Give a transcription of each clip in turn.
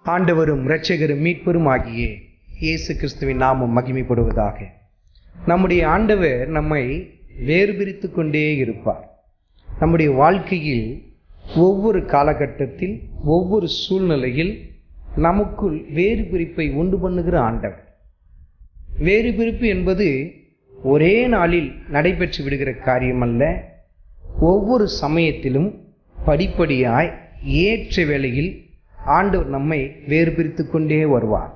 ஆண்டவரும் இரட்சகரும் மீட்பரும் ஆகிய இயேசு கிறிஸ்துவின் நாமம் மகிமைப்படுவதாக நம்முடைய ஆண்டவர் நம்மை வேறு பிரித்து கொண்டே இருப்பார் நம்முடைய வாழ்க்கையில் ஒவ்வொரு காலகட்டத்தில் ஒவ்வொரு சூழ்நிலையில் நமக்குள் வேறு பிரிப்பை உண்டு பண்ணுகிற ஆண்டவர் வேறு பிரிப்பு என்பது ஒரே நாளில் நடைபெற்று விடுகிற காரியம் அல்ல ஒவ்வொரு சமயத்திலும் படிப்படியாய் ஏற்ற வேளையில் ஆண்டவர் நம்மை வேறு பிரித்து கொண்டே வருவார்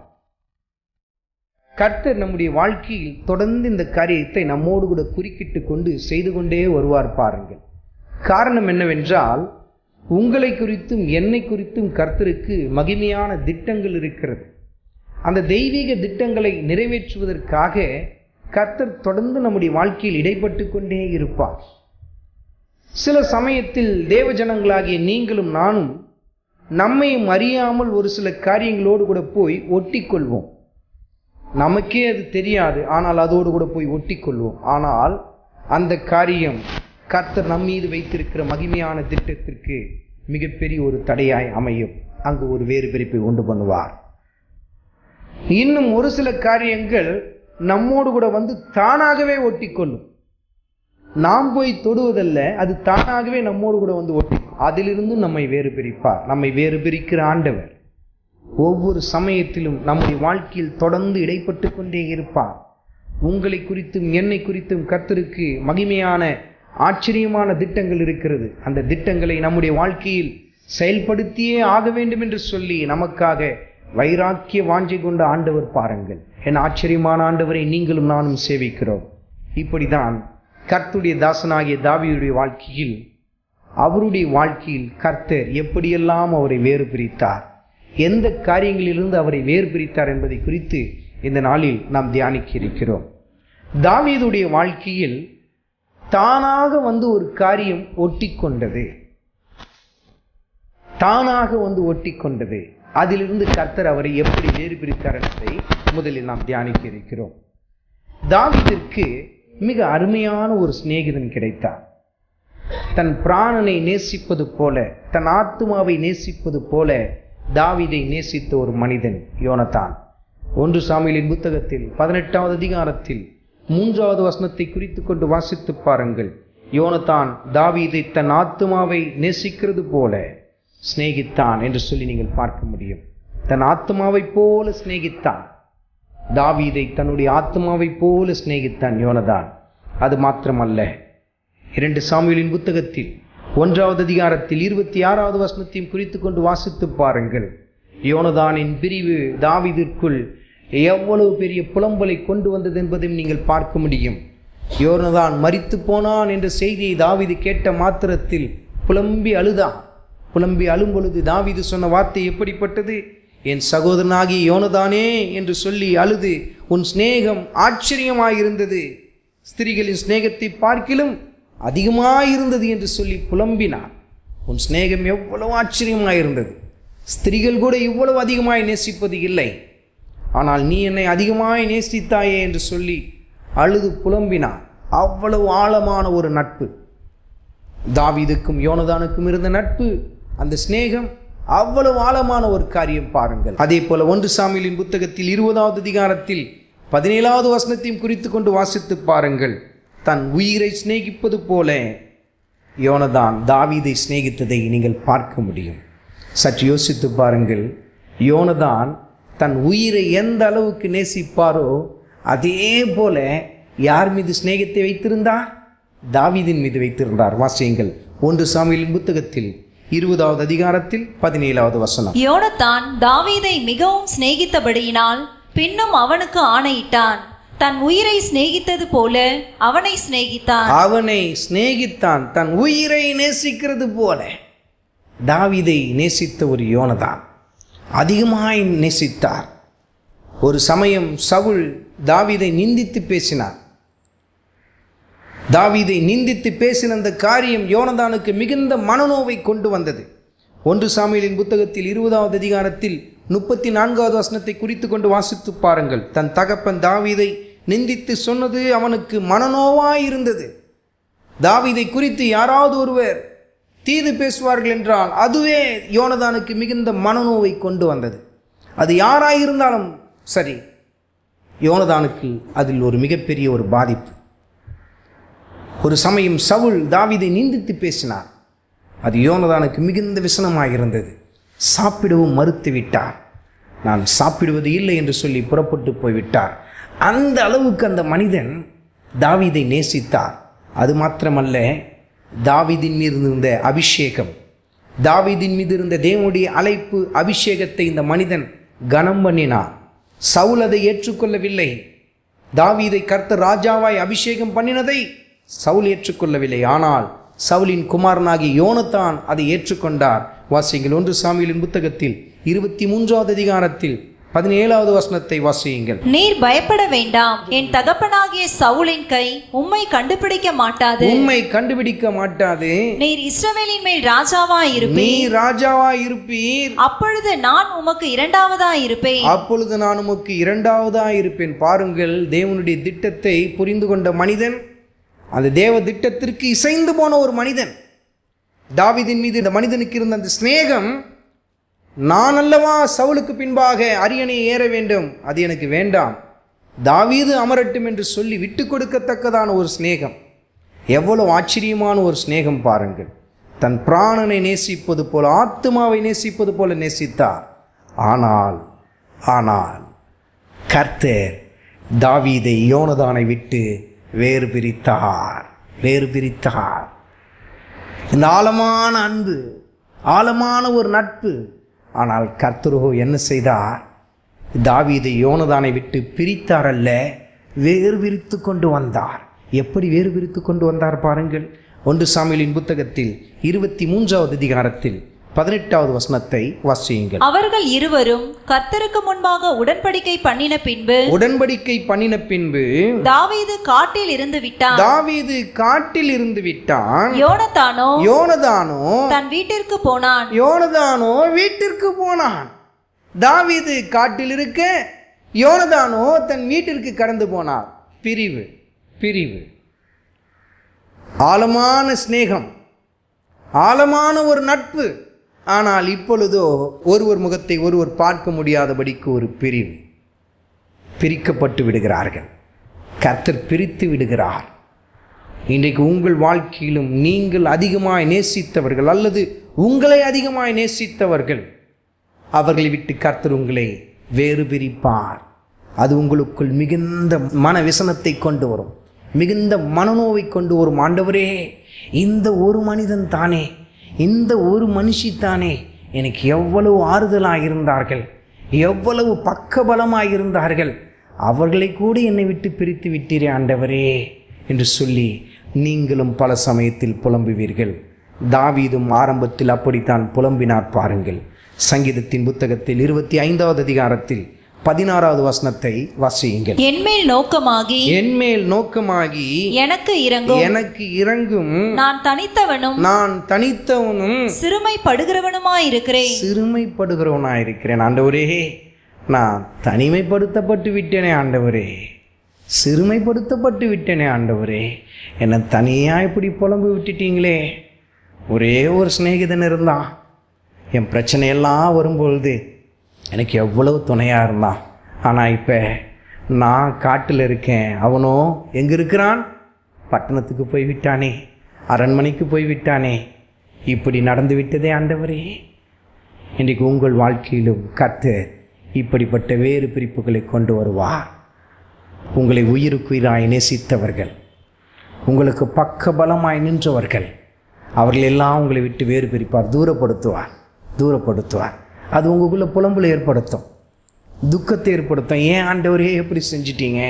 கர்த்தர் நம்முடைய வாழ்க்கையில் தொடர்ந்து இந்த காரியத்தை நம்மோடு கூட குறுக்கிட்டு கொண்டு செய்து கொண்டே வருவார் பாருங்கள் காரணம் என்னவென்றால் உங்களை குறித்தும் என்னை குறித்தும் கர்த்தருக்கு மகிமையான திட்டங்கள் இருக்கிறது அந்த தெய்வீக திட்டங்களை நிறைவேற்றுவதற்காக கர்த்தர் தொடர்ந்து நம்முடைய வாழ்க்கையில் இடைப்பட்டு கொண்டே இருப்பார் சில சமயத்தில் தேவஜனங்களாகிய நீங்களும் நானும் நம்மையும் அறியாமல் ஒரு சில காரியங்களோடு கூட போய் ஒட்டிக்கொள்வோம் நமக்கே அது தெரியாது ஆனால் அதோடு கூட போய் ஒட்டிக்கொள்வோம் ஆனால் அந்த காரியம் கர்த்தர் நம் மீது வைத்திருக்கிற மகிமையான திட்டத்திற்கு மிகப்பெரிய ஒரு தடையாய் அமையும் அங்கு ஒரு வேறு பிரிப்பை உண்டு பண்ணுவார் இன்னும் ஒரு சில காரியங்கள் நம்மோடு கூட வந்து தானாகவே ஒட்டிக்கொள்ளும் நாம் போய் தொடுவதல்ல அது தானாகவே நம்மோடு கூட வந்து ஒட்டி அதிலிருந்து நம்மை வேறு பிரிப்பார் நம்மை வேறு பிரிக்கிற ஆண்டவர் ஒவ்வொரு சமயத்திலும் நம்முடைய வாழ்க்கையில் தொடர்ந்து இடைப்பட்டு கொண்டே இருப்பார் உங்களை குறித்தும் என்னை குறித்தும் கர்த்தருக்கு மகிமையான ஆச்சரியமான திட்டங்கள் இருக்கிறது அந்த திட்டங்களை நம்முடைய வாழ்க்கையில் செயல்படுத்தியே ஆக வேண்டும் என்று சொல்லி நமக்காக வைராக்கிய வாஞ்சை கொண்ட ஆண்டவர் பாருங்கள் என் ஆச்சரியமான ஆண்டவரை நீங்களும் நானும் சேவிக்கிறோம் இப்படிதான் கர்த்துடைய தாசனாகிய தாவியுடைய வாழ்க்கையில் அவருடைய வாழ்க்கையில் கர்த்தர் எப்படியெல்லாம் அவரை வேறு பிரித்தார் எந்த காரியங்களிலிருந்து அவரை வேறு பிரித்தார் என்பதை குறித்து இந்த நாளில் நாம் தியானிக்க இருக்கிறோம் தாவீதுடைய வாழ்க்கையில் தானாக வந்து ஒரு காரியம் ஒட்டிக்கொண்டது தானாக வந்து ஒட்டிக்கொண்டது அதிலிருந்து கர்த்தர் அவரை எப்படி வேறு பிரித்தார் என்பதை முதலில் நாம் தியானிக்க இருக்கிறோம் தாவீதிற்கு மிக அருமையான ஒரு சிநேகிதன் கிடைத்தார் தன் பிராணனை நேசிப்பது போல தன் ஆத்மாவை நேசிப்பது போல தாவிதை நேசித்த ஒரு மனிதன் யோனத்தான் ஒன்று சாமியலின் புத்தகத்தில் பதினெட்டாவது அதிகாரத்தில் மூன்றாவது வசனத்தை குறித்து கொண்டு வாசித்து பாருங்கள் யோனத்தான் தாவீதை தன் ஆத்மாவை நேசிக்கிறது போல சிநேகித்தான் என்று சொல்லி நீங்கள் பார்க்க முடியும் தன் ஆத்மாவை போல சிநேகித்தான் தாவீதை தன்னுடைய ஆத்மாவை போல சிநேகித்தான் யோனதான் அது மாத்திரமல்ல இரண்டு சாமியலின் புத்தகத்தில் ஒன்றாவது அதிகாரத்தில் இருபத்தி ஆறாவது வசனத்தையும் குறித்து கொண்டு வாசித்து பாருங்கள் யோனதானின் பிரிவு தாவிதிற்குள் எவ்வளவு பெரிய புலம்பலை கொண்டு வந்தது என்பதையும் நீங்கள் பார்க்க முடியும் யோனதான் மறித்து போனான் என்ற செய்தியை தாவிது கேட்ட மாத்திரத்தில் புலம்பி அழுதான் புலம்பி அழும் பொழுது தாவிது சொன்ன வார்த்தை எப்படிப்பட்டது என் சகோதரனாகி யோனதானே என்று சொல்லி அழுது உன் சிநேகம் ஆச்சரியமாயிருந்தது ஸ்திரீகளின் சிநேகத்தை பார்க்கிலும் அதிகமாயிருந்தது என்று சொல்லி புலம்பினான் உன் சிநேகம் எவ்வளவு ஆச்சரியமாயிருந்தது ஸ்திரீகள் கூட இவ்வளவு அதிகமாய் நேசிப்பது இல்லை ஆனால் நீ என்னை அதிகமாய் நேசித்தாயே என்று சொல்லி அழுது புலம்பினான் அவ்வளவு ஆழமான ஒரு நட்பு தாவீதுக்கும் யோனதானுக்கும் இருந்த நட்பு அந்த சிநேகம் அவ்வளவு ஆழமான ஒரு காரியம் பாருங்கள் அதே போல ஒன்று சாமியலின் புத்தகத்தில் இருபதாவது அதிகாரத்தில் பதினேழாவது வசனத்தையும் குறித்து கொண்டு வாசித்து பாருங்கள் தன் உயிரை சிநேகிப்பது போல யோனதான் தாவீதை சிநேகித்ததை நீங்கள் பார்க்க முடியும் சற்று யோசித்து பாருங்கள் யோனதான் தன் உயிரை எந்த அளவுக்கு நேசிப்பாரோ அதே போல யார் மீது சிநேகத்தை வைத்திருந்தார் தாவீதின் மீது வைத்திருந்தார் வாசியங்கள் ஒன்று சாமியலின் புத்தகத்தில் இருபதாவது அதிகாரத்தில் பதினேழாவது வசனம் யோனத்தான் தாவீதை மிகவும் சிநேகித்தபடியினால் பின்னும் அவனுக்கு ஆணையிட்டான் தன் உயிரை சிநேகித்தது போல அவனை சிநேகித்தான் அவனை சிநேகித்தான் தன் உயிரை நேசிக்கிறது போல தாவீதை நேசித்த ஒரு யோனதான் அதிகமாய் நேசித்தார் ஒரு சமயம் சவுல் தாவீதை நிந்தித்து பேசினார் தாவீதை நிந்தித்து பேசின அந்த காரியம் யோனதானுக்கு மிகுந்த மனநோவை கொண்டு வந்தது ஒன்று சாமியலின் புத்தகத்தில் இருபதாவது அதிகாரத்தில் முப்பத்தி நான்காவது வசனத்தை குறித்து கொண்டு வாசித்து பாருங்கள் தன் தகப்பன் தாவீதை நிந்தித்து சொன்னது அவனுக்கு மனநோவாய் இருந்தது தாவீதை குறித்து யாராவது ஒருவர் தீது பேசுவார்கள் என்றால் அதுவே யோனதானுக்கு மிகுந்த மனநோவை கொண்டு வந்தது அது யாராயிருந்தாலும் சரி யோனதானுக்கு அதில் ஒரு மிகப்பெரிய ஒரு பாதிப்பு ஒரு சமயம் சவுல் தாவீதை நிந்தித்து பேசினார் அது யோனதானுக்கு மிகுந்த விசனமாக இருந்தது சாப்பிடவும் மறுத்து விட்டார் நான் சாப்பிடுவது இல்லை என்று சொல்லி புறப்பட்டு போய்விட்டார் அந்த அளவுக்கு அந்த மனிதன் தாவீதை நேசித்தார் அது மாத்திரமல்ல தாவீதின் மீது இருந்த அபிஷேகம் தாவீதின் மீது இருந்த தேவனுடைய அழைப்பு அபிஷேகத்தை இந்த மனிதன் கனம் பண்ணினார் சவுல் அதை ஏற்றுக்கொள்ளவில்லை தாவீதை கர்த்தர் ராஜாவாய் அபிஷேகம் பண்ணினதை சவுல் ஏற்றுக்கொள்ளவில்லை ஆனால் சவுலின் குமாரனாகி யோனத்தான் அதை ஏற்றுக்கொண்டார் வாசியுங்கள் ஒன்று சாமியலின் புத்தகத்தில் இருபத்தி மூன்றாவது அதிகாரத்தில் பதினேழாவது வசனத்தை வாசியுங்கள் நீர் பயப்பட வேண்டாம் என் தகப்பனாகிய சவுலின் கை உம்மை கண்டுபிடிக்க மாட்டாது உண்மை கண்டுபிடிக்க மாட்டாது நீர் இஸ்ரவேலின் மேல் ராஜாவா நீ இருப்பீர் ராஜாவா இருப்பீர் அப்பொழுது நான் உமக்கு இரண்டாவதா இருப்பேன் அப்பொழுது நான் உமக்கு இரண்டாவதா இருப்பேன் பாருங்கள் தேவனுடைய திட்டத்தை புரிந்து கொண்ட மனிதன் அந்த தேவ திட்டத்திற்கு இசைந்து போன ஒரு மனிதன் தாவீதின் மீது இந்த மனிதனுக்கு இருந்த அந்த சிநேகம் நான் அல்லவா சவுலுக்கு பின்பாக அரியணை ஏற வேண்டும் அது எனக்கு வேண்டாம் தாவீது அமரட்டும் என்று சொல்லி விட்டு கொடுக்கத்தக்கதான ஒரு சிநேகம் எவ்வளவு ஆச்சரியமான ஒரு சிநேகம் பாருங்கள் தன் பிராணனை நேசிப்பது போல ஆத்மாவை நேசிப்பது போல நேசித்தார் ஆனால் ஆனால் கர்த்தர் தாவீதை யோனதானை விட்டு வேறு பிரித்தார் வேறு பிரித்தார் இந்த ஆழமான அன்பு ஆழமான ஒரு நட்பு ஆனால் கர்த்தரோ என்ன செய்தார் தாவீதை யோனதானை விட்டு பிரித்தார் அல்ல வேறு பிரித்து கொண்டு வந்தார் எப்படி வேறு பிரித்து கொண்டு வந்தார் பாருங்கள் ஒன்று சாமியலின் புத்தகத்தில் இருபத்தி மூன்றாவது அதிகாரத்தில் பதினெட்டாவது வசனத்தை வாசியுங்கள் அவர்கள் இருவரும் கர்த்தருக்கு முன்பாக உடன்படிக்கை பண்ணின பின்பு உடன்படிக்கை பண்ணின பின்பு தாவீது காட்டில் இருந்து விட்டான் தாவீது காட்டில் இருந்து விட்டான் யோனத்தானோ யோனதானோ தன் வீட்டிற்கு போனான் யோனதானோ வீட்டிற்கு போனான் தாவீது காட்டில் இருக்க யோனதானோ தன் வீட்டிற்கு கடந்து போனார் பிரிவு பிரிவு ஆழமான சிநேகம் ஆழமான ஒரு நட்பு ஆனால் இப்பொழுதோ ஒருவர் முகத்தை ஒருவர் பார்க்க முடியாதபடிக்கு ஒரு பிரிவு பிரிக்கப்பட்டு விடுகிறார்கள் கர்த்தர் பிரித்து விடுகிறார் இன்றைக்கு உங்கள் வாழ்க்கையிலும் நீங்கள் அதிகமாய் நேசித்தவர்கள் அல்லது உங்களை அதிகமாய் நேசித்தவர்கள் அவர்களை விட்டு கர்த்தர் உங்களை வேறு பிரிப்பார் அது உங்களுக்குள் மிகுந்த மன விசனத்தை கொண்டு வரும் மிகுந்த மனநோவை கொண்டு வரும் ஆண்டவரே இந்த ஒரு மனிதன் தானே இந்த ஒரு மனுஷி தானே எனக்கு எவ்வளவு ஆறுதலாக இருந்தார்கள் எவ்வளவு பக்கபலமாக இருந்தார்கள் அவர்களை கூட என்னை விட்டு பிரித்து விட்டீரே ஆண்டவரே என்று சொல்லி நீங்களும் பல சமயத்தில் புலம்புவீர்கள் தாவீதும் ஆரம்பத்தில் அப்படித்தான் புலம்பினார் பாருங்கள் சங்கீதத்தின் புத்தகத்தில் இருபத்தி ஐந்தாவது அதிகாரத்தில் பதினாறாவது வசனத்தை வாசியுங்கள் என்மேல் நோக்கமாகி என்மேல் நோக்கமாகி எனக்கு இறங்கும் எனக்கு இறங்கும் நான் தனித்தவனும் நான் தனித்தவனும் சிறுமைப்படுகிறவனுமாயிருக்கிறேன் சிறுமைப்படுகிறவனாயிருக்கிறேன் ஆண்டவரே நான் தனிமைப்படுத்தப்பட்டு விட்டேனே ஆண்டவரே சிறுமைப்படுத்தப்பட்டு விட்டேனே ஆண்டவரே என்னை தனியாக இப்படி புலம்பு விட்டுட்டீங்களே ஒரே ஒரு சிநேகிதன் இருந்தான் என் பிரச்சனையெல்லாம் வரும்பொழுது எனக்கு எவ்வளவு துணையாக இருந்தான் ஆனால் இப்போ நான் காட்டில் இருக்கேன் அவனோ எங்கே இருக்கிறான் பட்டணத்துக்கு போய் விட்டானே அரண்மனைக்கு போய் விட்டானே இப்படி நடந்து விட்டதே ஆண்டவரே இன்றைக்கு உங்கள் வாழ்க்கையிலும் கர்த்தர் இப்படிப்பட்ட வேறு பிரிப்புகளை கொண்டு வருவார் உங்களை உயிருக்குயிராய் நேசித்தவர்கள் உங்களுக்கு பக்கபலமாய் நின்றவர்கள் அவர்கள் எல்லாம் உங்களை விட்டு வேறு பிரிப்பார் தூரப்படுத்துவார் தூரப்படுத்துவார் அது உங்களுக்குள்ள புலம்புல ஏற்படுத்தும் துக்கத்தை ஏற்படுத்தும் ஏன் ஆண்டவரே எப்படி செஞ்சிட்டீங்க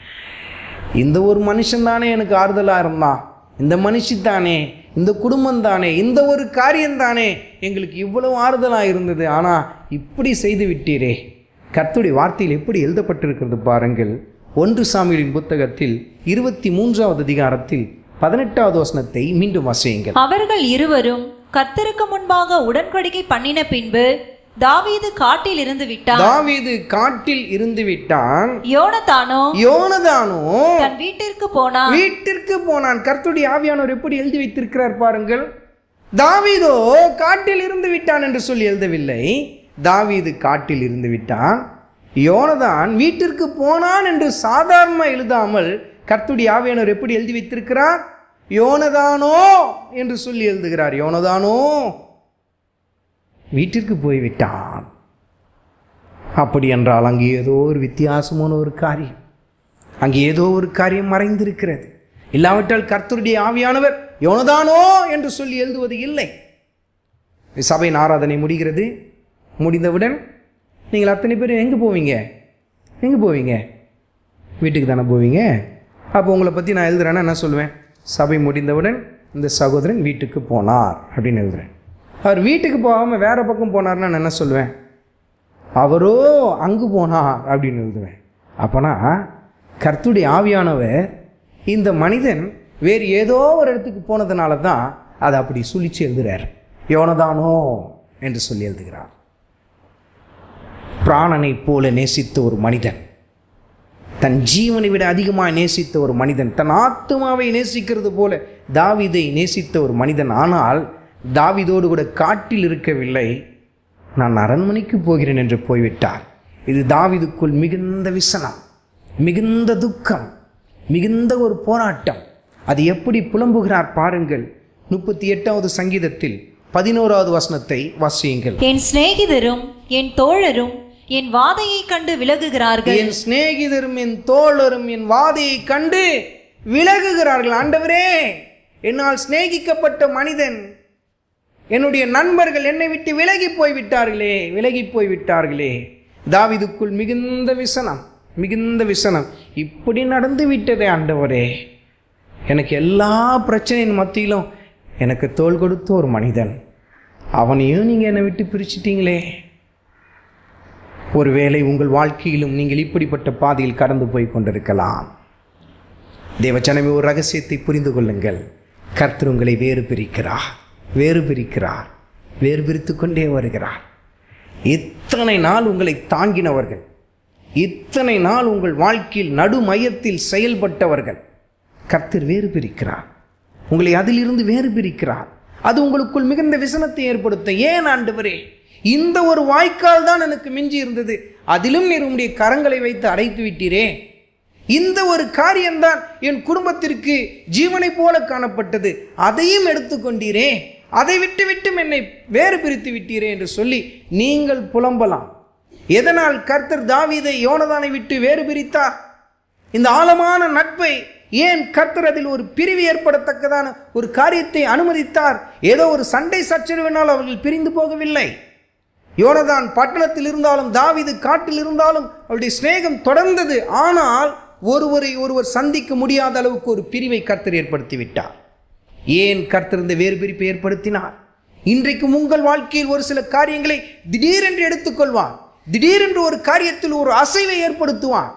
இந்த ஒரு மனுஷன் தானே எனக்கு ஆறுதலாக இருந்தான் இந்த மனுஷி தானே இந்த குடும்பம் தானே இந்த ஒரு காரியம் தானே எங்களுக்கு இவ்வளவு ஆறுதலாக இருந்தது ஆனால் இப்படி செய்து விட்டீரே கர்த்தருடைய வார்த்தையில் எப்படி எழுதப்பட்டிருக்கிறது பாருங்கள் ஒன்று சாமியின் புத்தகத்தில் இருபத்தி மூன்றாவது அதிகாரத்தில் பதினெட்டாவது வசனத்தை மீண்டும் வாசியுங்கள் அவர்கள் இருவரும் கர்த்தருக்கு முன்பாக உடன்படிக்கை பண்ணின பின்பு தாவீது காட்டில் இருந்து விட்டான் தாவீது காட்டில் இருந்து விட்டான் யோனத்தானோ யோனதானோ தன் வீட்டிற்கு போனான் வீட்டிற்கு போனான் கர்த்தருடைய ஆவியானவர் எப்படி எழுதி வைத்திருக்கிறார் பாருங்கள் தாவீதோ காட்டில் இருந்து விட்டான் என்று சொல்லி எழுதவில்லை தாவீது காட்டில் இருந்து விட்டான் யோனதான் வீட்டிற்கு போனான் என்று சாதாரண எழுதாமல் கர்த்துடைய ஆவியானவர் எப்படி எழுதி வைத்திருக்கிறார் யோனதானோ என்று சொல்லி எழுதுகிறார் யோனதானோ வீட்டிற்கு போய்விட்டான் அப்படி என்றால் அங்கே ஏதோ ஒரு வித்தியாசமான ஒரு காரியம் அங்கே ஏதோ ஒரு காரியம் மறைந்திருக்கிறது இல்லாவிட்டால் கர்த்தருடைய ஆவியானவர் யோனதானோ என்று சொல்லி எழுதுவது இல்லை சபையின் ஆராதனை முடிகிறது முடிந்தவுடன் நீங்கள் அத்தனை பேர் எங்கே போவீங்க எங்கே போவீங்க வீட்டுக்கு தானே போவீங்க அப்போ உங்களை பற்றி நான் எழுதுறேன்னா என்ன சொல்லுவேன் சபை முடிந்தவுடன் இந்த சகோதரன் வீட்டுக்கு போனார் அப்படின்னு எழுதுறேன் அவர் வீட்டுக்கு போகாமல் வேற பக்கம் போனார்னா நான் என்ன சொல்லுவேன் அவரோ அங்கு போனார் அப்படின்னு எழுதுவேன் அப்போனா கர்த்துடைய ஆவியானவர் இந்த மனிதன் வேறு ஏதோ ஒரு இடத்துக்கு போனதுனால தான் அதை அப்படி சுழிச்சு எழுதுறார் யோனதானோ என்று சொல்லி எழுதுகிறார் பிராணனைப் போல நேசித்த ஒரு மனிதன் தன் ஜீவனை விட அதிகமாக நேசித்த ஒரு மனிதன் தன் ஆத்மாவை நேசிக்கிறது போல தாவீதை நேசித்த ஒரு மனிதன் ஆனால் தாவீதோடு கூட காட்டில் இருக்கவில்லை நான் அரண்மனைக்கு போகிறேன் என்று போய்விட்டார் இது தாவீதுக்குள் மிகுந்த விசனம் மிகுந்த துக்கம் மிகுந்த ஒரு போராட்டம் அது எப்படி புலம்புகிறார் பாருங்கள் முப்பத்தி எட்டாவது சங்கீதத்தில் பதினோராவது வசனத்தை வாசியுங்கள் என் சிநேகிதரும் என் தோழரும் என் வாதையை கண்டு விலகுகிறார்கள் என் சிநேகிதரும் என் தோழரும் என் வாதையை கண்டு விலகுகிறார்கள் ஆண்டவரே என்னால் சிநேகிக்கப்பட்ட மனிதன் என்னுடைய நண்பர்கள் என்னை விட்டு விலகி போய் விட்டார்களே விலகி போய் விட்டார்களே தாவிதுக்குள் மிகுந்த விசனம் மிகுந்த விசனம் இப்படி நடந்து விட்டதே ஆண்டவரே எனக்கு எல்லா பிரச்சனையின் மத்தியிலும் எனக்கு தோள் கொடுத்த ஒரு மனிதன் அவனையும் நீங்கள் என்னை விட்டு பிரிச்சிட்டீங்களே ஒருவேளை உங்கள் வாழ்க்கையிலும் நீங்கள் இப்படிப்பட்ட பாதையில் கடந்து போய் கொண்டிருக்கலாம் தேவச்சனமே ஒரு ரகசியத்தை புரிந்து கொள்ளுங்கள் கர்த்தர் உங்களை வேறு பிரிக்கிறார் வேறு பிரிக்கிறார் வேறு பிரித்து கொண்டே வருகிறார் இத்தனை நாள் உங்களை தாங்கினவர்கள் இத்தனை நாள் உங்கள் வாழ்க்கையில் நடு மையத்தில் செயல்பட்டவர்கள் கர்த்தர் வேறு பிரிக்கிறார் உங்களை அதிலிருந்து வேறு பிரிக்கிறார் அது உங்களுக்குள் மிகுந்த விசனத்தை ஏற்படுத்த ஏன் ஆண்டவரே இந்த ஒரு வாய்க்கால் தான் எனக்கு மிஞ்சி இருந்தது அதிலும் நீர் உம்முடைய கரங்களை வைத்து அடைத்து விட்டீரே இந்த ஒரு காரியம்தான் என் குடும்பத்திற்கு ஜீவனை போல காணப்பட்டது அதையும் எடுத்துக்கொண்டீரே அதை விட்டு விட்டும் என்னை வேறு பிரித்து விட்டீரே என்று சொல்லி நீங்கள் புலம்பலாம் எதனால் கர்த்தர் தாவீதை யோனதானை விட்டு வேறு பிரித்தார் இந்த ஆழமான நட்பை ஏன் கர்த்தர் அதில் ஒரு பிரிவு ஏற்படத்தக்கதான ஒரு காரியத்தை அனுமதித்தார் ஏதோ ஒரு சண்டை சச்சரவினால் அவர்கள் பிரிந்து போகவில்லை யோனதான் பட்டணத்தில் இருந்தாலும் தாவீது காட்டில் இருந்தாலும் அவருடைய சிநேகம் தொடர்ந்தது ஆனால் ஒருவரை ஒருவர் சந்திக்க முடியாத அளவுக்கு ஒரு பிரிவை கர்த்தர் ஏற்படுத்தி விட்டார் ஏன் கர்த்தர் இந்த வேறு பிரிப்பை ஏற்படுத்தினார் இன்றைக்கு உங்கள் வாழ்க்கையில் ஒரு சில காரியங்களை திடீரென்று எடுத்துக்கொள்வான் திடீரென்று ஒரு காரியத்தில் ஒரு அசைவை ஏற்படுத்துவான்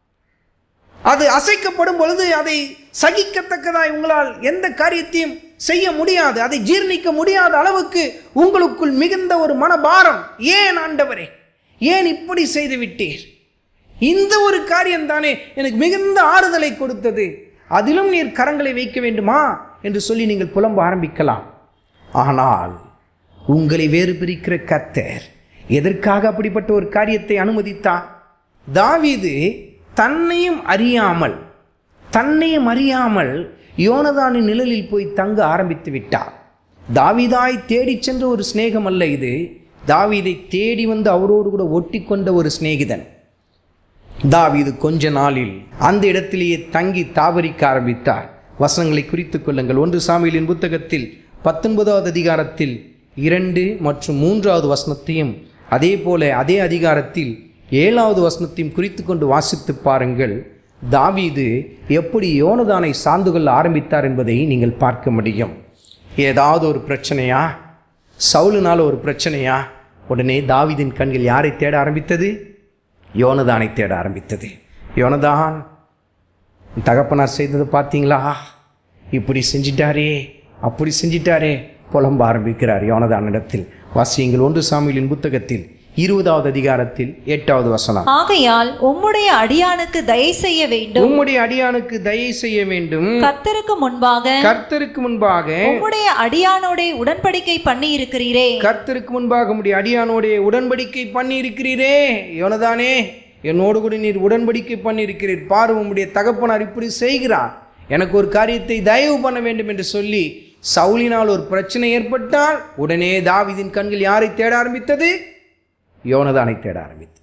அது அசைக்கப்படும் பொழுது அதை சகிக்கத்தக்கதாய் உங்களால் எந்த காரியத்தையும் செய்ய முடியாது அதை ஜீர்ணிக்க முடியாத அளவுக்கு உங்களுக்குள் மிகுந்த ஒரு மனபாரம் ஏன் ஆண்டவரே ஏன் இப்படி செய்து விட்டீர் இந்த ஒரு காரியம் தானே எனக்கு மிகுந்த ஆறுதலை கொடுத்தது அதிலும் நீர் கரங்களை வைக்க வேண்டுமா என்று சொல்லி நீங்கள் புலம்ப ஆரம்பிக்கலாம் ஆனால் உங்களை வேறு பிரிக்கிற கர்த்தர் எதற்காக அப்படிப்பட்ட ஒரு காரியத்தை அனுமதித்தார் தாவீது தன்னையும் அறியாமல் தன்னையும் அறியாமல் யோனதானின் நிழலில் போய் தங்க ஆரம்பித்து விட்டார் தாவீதாய் தேடிச் சென்ற ஒரு சிநேகம் அல்ல இது தாவீதை தேடி வந்து அவரோடு கூட ஒட்டி கொண்ட ஒரு சிநேகிதன் தாவீது கொஞ்ச நாளில் அந்த இடத்திலேயே தங்கி தாவரிக்க ஆரம்பித்தார் வசனங்களை குறித்துக் கொள்ளுங்கள் ஒன்று சாமியலின் புத்தகத்தில் பத்தொன்பதாவது அதிகாரத்தில் இரண்டு மற்றும் மூன்றாவது வசனத்தையும் அதே போல அதே அதிகாரத்தில் ஏழாவது வசனத்தையும் குறித்து கொண்டு வாசித்து பாருங்கள் தாவீது எப்படி யோனதானை சார்ந்து கொள்ள ஆரம்பித்தார் என்பதை நீங்கள் பார்க்க முடியும் ஏதாவது ஒரு பிரச்சனையா சவுலுனால ஒரு பிரச்சனையா உடனே தாவீதின் கண்கள் யாரை தேட ஆரம்பித்தது யோனதானை தேட ஆரம்பித்தது யோனதான் உன் தகப்பனார் செய்ததை பார்த்தீங்களா இப்படி செஞ்சிட்டாரே அப்படி செஞ்சிட்டாரே புலம்ப ஆரம்பிக்கிறார் யோனதானிடத்தில் வாசியுங்கள் ஒன்று சாமியலின் புத்தகத்தில் இருபதாவது அதிகாரத்தில் எட்டாவது வசனம் ஆகையால் உம்முடைய அடியானுக்கு தயை செய்ய வேண்டும் உம்முடைய அடியானுக்கு தயை செய்ய வேண்டும் கர்த்தருக்கு முன்பாக கர்த்தருக்கு முன்பாக உம்முடைய அடியானோட உடன்படிக்கை பண்ணி இருக்கிறீரே கர்த்தருக்கு முன்பாக உம்முடைய அடியானோடைய உடன்படிக்கை பண்ணி இருக்கிறீரே யோனதானே என்னோடு கூட நீர் உடன்படிக்கை பண்ணி இருக்கிறீர் பாரு உம்முடைய தகப்பனார் இப்படி செய்கிறார் எனக்கு ஒரு காரியத்தை தயவு பண்ண வேண்டும் என்று சொல்லி சவுலினால் ஒரு பிரச்சனை ஏற்பட்டால் உடனே தாவீதின் கண்கள் யாரை தேட ஆரம்பித்தது யோனதானை தேட ஆரம்பித்தது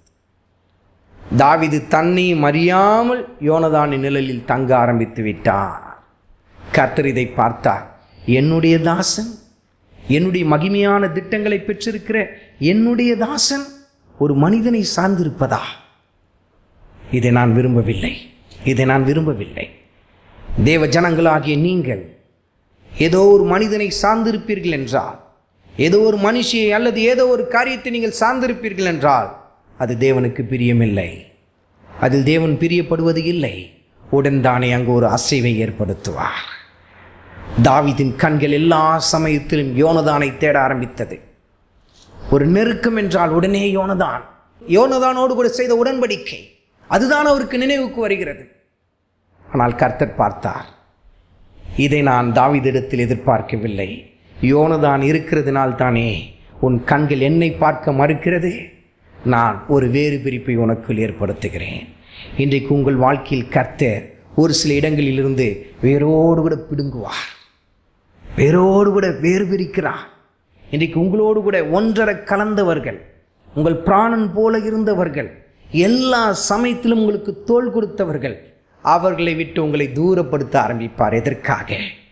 தாவீது தன்னையும் அறியாமல் யோனதானின் நிழலில் தங்க ஆரம்பித்து விட்டார் கர்த்தர் இதை பார்த்தார் என்னுடைய தாசன் என்னுடைய மகிமையான திட்டங்களை பெற்றிருக்கிற என்னுடைய தாசன் ஒரு மனிதனை சார்ந்திருப்பதா இதை நான் விரும்பவில்லை இதை நான் விரும்பவில்லை தேவ ஜனங்களாகிய நீங்கள் ஏதோ ஒரு மனிதனை சார்ந்திருப்பீர்கள் என்றால் ஏதோ ஒரு மனுஷியை அல்லது ஏதோ ஒரு காரியத்தை நீங்கள் சார்ந்திருப்பீர்கள் என்றால் அது தேவனுக்கு பிரியமில்லை அதில் தேவன் பிரியப்படுவது இல்லை உடன் தானே அங்கு ஒரு அசைவை ஏற்படுத்துவார் தாவீதின் கண்கள் எல்லா சமயத்திலும் யோனதானை தேட ஆரம்பித்தது ஒரு நெருக்கம் என்றால் உடனே யோனதான் யோனதானோடு கூட செய்த உடன்படிக்கை அதுதான் அவருக்கு நினைவுக்கு வருகிறது ஆனால் கர்த்தர் பார்த்தார் இதை நான் தாவீதிடத்தில் எதிர்பார்க்கவில்லை யோனதான் இருக்கிறதுனால் தானே உன் கண்கள் என்னை பார்க்க மறுக்கிறது நான் ஒரு வேறு பிரிப்பை உனக்குள் ஏற்படுத்துகிறேன் இன்றைக்கு உங்கள் வாழ்க்கையில் கர்த்தர் ஒரு சில இடங்களிலிருந்து வேரோடு கூட பிடுங்குவார் வேரோடு கூட வேறு பிரிக்கிறார் இன்றைக்கு உங்களோடு கூட ஒன்றரை கலந்தவர்கள் உங்கள் பிராணன் போல இருந்தவர்கள் எல்லா சமயத்திலும் உங்களுக்கு தோள் கொடுத்தவர்கள் அவர்களை விட்டு உங்களை தூரப்படுத்த ஆரம்பிப்பார் எதற்காக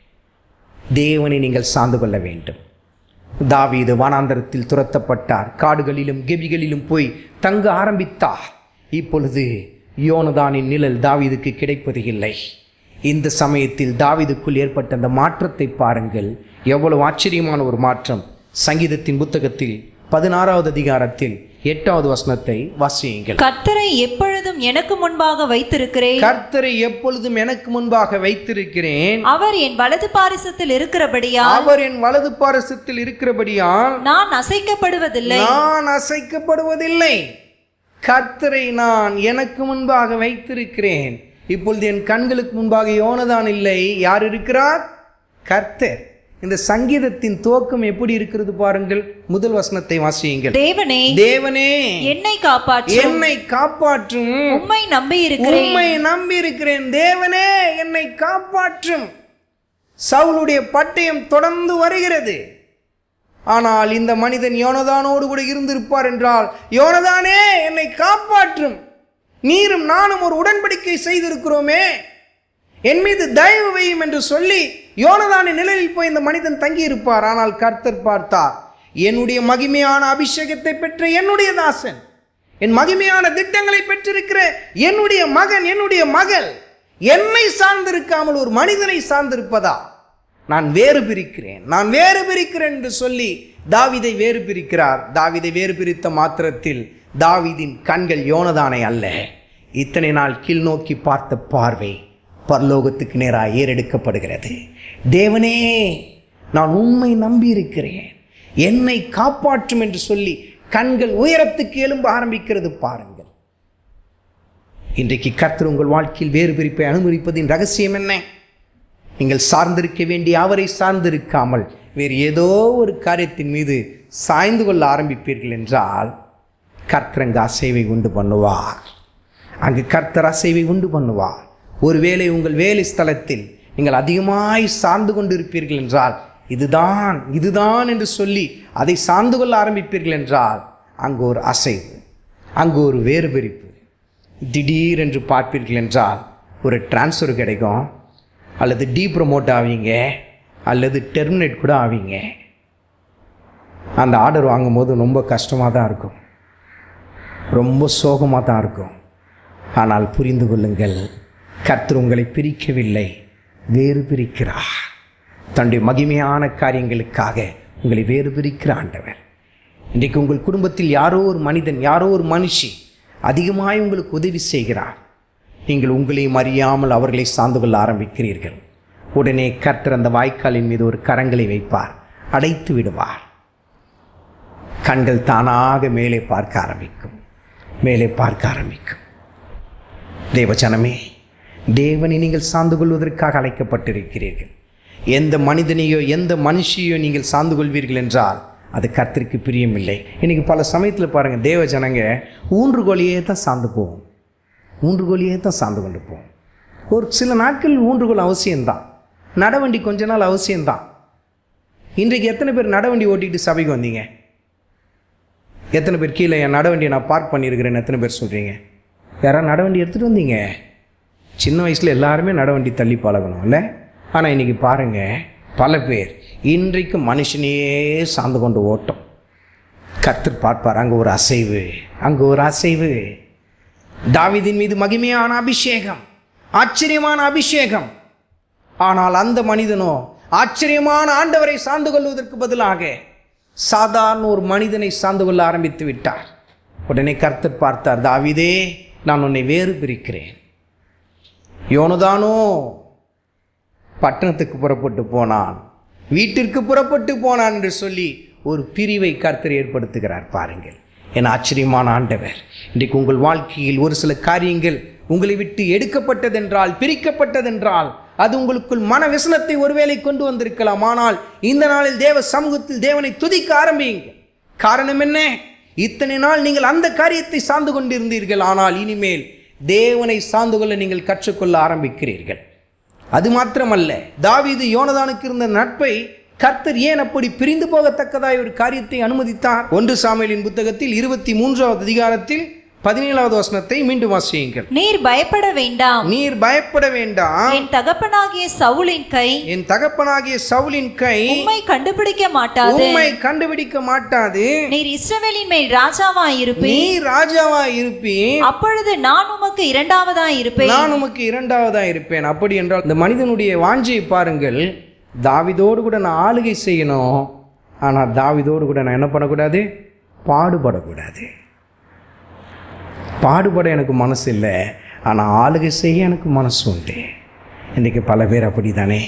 தேவனை நீங்கள் சார்ந்து கொள்ள வேண்டும் தாவீது வனாந்தரத்தில் துரத்தப்பட்டார் காடுகளிலும் கெபிகளிலும் போய் தங்க ஆரம்பித்தார் இப்பொழுது யோனதானின் நிழல் தாவீதுக்கு கிடைப்பது இல்லை இந்த சமயத்தில் தாவீதுக்குள் ஏற்பட்ட அந்த மாற்றத்தை பாருங்கள் எவ்வளவு ஆச்சரியமான ஒரு மாற்றம் சங்கீதத்தின் புத்தகத்தில் பதினாறாவது அதிகாரத்தில் எட்டாவது வசனத்தை வாசியுங்கள் கர்த்தரை எப்பொழுதும் எனக்கு முன்பாக வைத்திருக்கிறேன் கர்த்தரை எப்பொழுதும் எனக்கு முன்பாக வைத்திருக்கிறேன் அவர் என் வலது பாரிசத்தில் இருக்கிறபடியா அவர் என் வலது பாரசத்தில் இருக்கிறபடியால் நான் அசைக்கப்படுவதில்லை நான் அசைக்கப்படுவதில்லை கர்த்தரை நான் எனக்கு முன்பாக வைத்திருக்கிறேன் இப்பொழுது என் கண்களுக்கு முன்பாக யோனதான் இல்லை யார் இருக்கிறார் கர்த்தர் இந்த சங்கீதத்தின் துவக்கம் எப்படி இருக்கிறது பாருங்கள் முதல் வசனத்தை வாசியுங்கள் தேவனே தேவனே என்னை காப்பாற்று என்னை காப்பாற்றும் உம்மை நம்பி இருக்கிறேன் உண்மை நம்பி இருக்கிறேன் தேவனே என்னை காப்பாற்றும் சவுலுடைய பட்டயம் தொடர்ந்து வருகிறது ஆனால் இந்த மனிதன் யோனதானோடு கூட இருந்திருப்பார் என்றால் யோனதானே என்னை காப்பாற்றும் நீரும் நானும் ஒரு உடன்படிக்கை செய்திருக்கிறோமே என் மீது தயவு வையும் என்று சொல்லி யோனதானின் நிழலில் போய் இந்த மனிதன் தங்கியிருப்பார் ஆனால் கர்த்தர் பார்த்தார் என்னுடைய மகிமையான அபிஷேகத்தை பெற்ற என்னுடைய தாசன் என் மகிமையான திட்டங்களை பெற்றிருக்கிற என்னுடைய மகன் என்னுடைய மகள் என்னை சார்ந்திருக்காமல் ஒரு மனிதனை சார்ந்திருப்பதா நான் வேறு பிரிக்கிறேன் நான் வேறு பிரிக்கிறேன் என்று சொல்லி தாவீதை வேறு பிரிக்கிறார் தாவீதை வேறு பிரித்த மாத்திரத்தில் தாவீதின் கண்கள் யோனதானை அல்ல இத்தனை நாள் கீழ் நோக்கி பார்த்த பார்வை பரலோகத்துக்கு நேராக ஏறெடுக்கப்படுகிறது தேவனே நான் உண்மை நம்பி இருக்கிறேன் என்னை காப்பாற்றும் என்று சொல்லி கண்கள் உயரத்துக்கு எழும்ப ஆரம்பிக்கிறது பாருங்கள் இன்றைக்கு கர்த்தர் உங்கள் வாழ்க்கையில் வேறு பிரிப்பை அனுமதிப்பதின் ரகசியம் என்ன நீங்கள் சார்ந்திருக்க வேண்டிய அவரை சார்ந்திருக்காமல் வேறு ஏதோ ஒரு காரியத்தின் மீது சாய்ந்து கொள்ள ஆரம்பிப்பீர்கள் என்றால் கர்த்தர் அங்கு அசைவை உண்டு பண்ணுவார் அங்கு கர்த்தர் அசைவை உண்டு பண்ணுவார் ஒருவேளை உங்கள் வேலை ஸ்தலத்தில் நீங்கள் அதிகமாய் சார்ந்து கொண்டிருப்பீர்கள் என்றால் இதுதான் இதுதான் என்று சொல்லி அதை சார்ந்து கொள்ள ஆரம்பிப்பீர்கள் என்றால் அங்கு ஒரு அசைவு அங்கு ஒரு வேறு பிரிப்பு திடீரென்று பார்ப்பீர்கள் என்றால் ஒரு டிரான்ஸ்ஃபர் கிடைக்கும் அல்லது டீ ப்ரமோட் ஆவீங்க அல்லது டெர்மினேட் கூட ஆவீங்க அந்த ஆர்டர் வாங்கும்போது ரொம்ப கஷ்டமாக தான் இருக்கும் ரொம்ப சோகமாக தான் இருக்கும் ஆனால் புரிந்து கொள்ளுங்கள் கர்த்தர் உங்களை பிரிக்கவில்லை வேறு பிரிக்கிறார் தன்னுடைய மகிமையான காரியங்களுக்காக உங்களை வேறு பிரிக்கிற ஆண்டவர் இன்றைக்கு உங்கள் குடும்பத்தில் யாரோ ஒரு மனிதன் யாரோ ஒரு மனுஷி அதிகமாய் உங்களுக்கு உதவி செய்கிறார் நீங்கள் உங்களையும் அறியாமல் அவர்களை சார்ந்து கொள்ள ஆரம்பிக்கிறீர்கள் உடனே கர்த்தர் அந்த வாய்க்காலின் மீது ஒரு கரங்களை வைப்பார் அடைத்து விடுவார் கண்கள் தானாக மேலே பார்க்க ஆரம்பிக்கும் மேலே பார்க்க ஆரம்பிக்கும் தேவஜனமே தேவனை நீங்கள் சார்ந்து கொள்வதற்காக அழைக்கப்பட்டிருக்கிறீர்கள் எந்த மனிதனையோ எந்த மனுஷியோ நீங்கள் சார்ந்து கொள்வீர்கள் என்றால் அது கர்த்தருக்கு பிரியமில்லை இன்னைக்கு பல சமயத்தில் பாருங்கள் தேவ ஜனங்க ஊன்றுகோலியே தான் சார்ந்து போவோம் ஊன்றுகோலியே தான் சார்ந்து கொண்டு போவோம் ஒரு சில நாட்கள் ஊன்றுகோல் அவசியம்தான் நடவண்டி கொஞ்ச நாள் அவசியம்தான் இன்றைக்கு எத்தனை பேர் நடவண்டி ஓட்டிட்டு சபைக்கு வந்தீங்க எத்தனை பேர் கீழே என் நடவண்டியை நான் பார்க் பண்ணியிருக்கிறேன்னு எத்தனை பேர் சொல்கிறீங்க யாராவது நடவண்டி எடுத்துகிட்டு வந்தீங்க சின்ன வயசில் எல்லாருமே நடவண்டி தள்ளி பழகணும் இல்லை ஆனால் இன்றைக்கி பாருங்கள் பல பேர் இன்றைக்கு மனுஷனையே சார்ந்து கொண்டு ஓட்டம் கர்த்தர் பார்ப்பார் அங்கே ஒரு அசைவு அங்கே ஒரு அசைவு தாவீதின் மீது மகிமையான அபிஷேகம் ஆச்சரியமான அபிஷேகம் ஆனால் அந்த மனிதனோ ஆச்சரியமான ஆண்டவரை சார்ந்து கொள்வதற்கு பதிலாக சாதாரண ஒரு மனிதனை சார்ந்து கொள்ள ஆரம்பித்து விட்டார் உடனே கர்த்தர் பார்த்தார் தாவீதே நான் உன்னை வேறு பிரிக்கிறேன் யோனதானோ பட்டணத்துக்கு புறப்பட்டு போனான் வீட்டிற்கு புறப்பட்டு போனான் என்று சொல்லி ஒரு பிரிவை கர்த்தர் ஏற்படுத்துகிறார் பாருங்கள் என் ஆச்சரியமான ஆண்டவர் இன்றைக்கு உங்கள் வாழ்க்கையில் ஒரு சில காரியங்கள் உங்களை விட்டு எடுக்கப்பட்டதென்றால் பிரிக்கப்பட்டதென்றால் அது உங்களுக்குள் மன விசனத்தை ஒருவேளை கொண்டு வந்திருக்கலாம் ஆனால் இந்த நாளில் தேவ சமூகத்தில் தேவனை துதிக்க ஆரம்பியுங்க காரணம் என்ன இத்தனை நாள் நீங்கள் அந்த காரியத்தை சார்ந்து கொண்டிருந்தீர்கள் ஆனால் இனிமேல் தேவனை சார்ந்து கொள்ள நீங்கள் கற்றுக்கொள்ள ஆரம்பிக்கிறீர்கள் அது மாத்திரமல்ல தாவீது யோனதானுக்கு இருந்த நட்பை கர்த்தர் ஏன் அப்படி பிரிந்து போகத்தக்கதாய் ஒரு காரியத்தை அனுமதித்தார் ஒன்று சாமுவேலின் புத்தகத்தில் இருபத்தி மூன்றாவது அதிகாரத்தில் பதினேழாவது வசனத்தை மீண்டும் வாசியுங்கள் நீர் பயப்பட வேண்டாம் நீர் பயப்பட வேண்டாம் என் தகப்பனாகிய சவுலின் கை என் தகப்பனாகிய சவுலின் கை உம்மை கண்டுபிடிக்க மாட்டாது உம்மை கண்டுபிடிக்க மாட்டாது நீர் இஸ்ரவேலின் மேல் ராஜாவாய் இருப்பீர் நீ ராஜாவா இருப்பீன் அப்பொழுது நான் உமக்கு இரண்டாவதாய் இருப்பேன் நான் உமக்கு இரண்டாவதா இருப்பேன் அப்படி என்றால் இந்த மனிதனுடைய வாஞ்சையை பாருங்கள் தாவிதோடு கூட நான் ஆளுகை செய்யணும் ஆனால் தாவிதோடு கூட நான் என்ன பண்ணக்கூடாது பாடுபடக்கூடாது பாடுபட எனக்கு மனசு இல்லை ஆனால் ஆளுகை செய்ய எனக்கு மனசு உண்டு இன்றைக்கி பல பேர் அப்படி தானே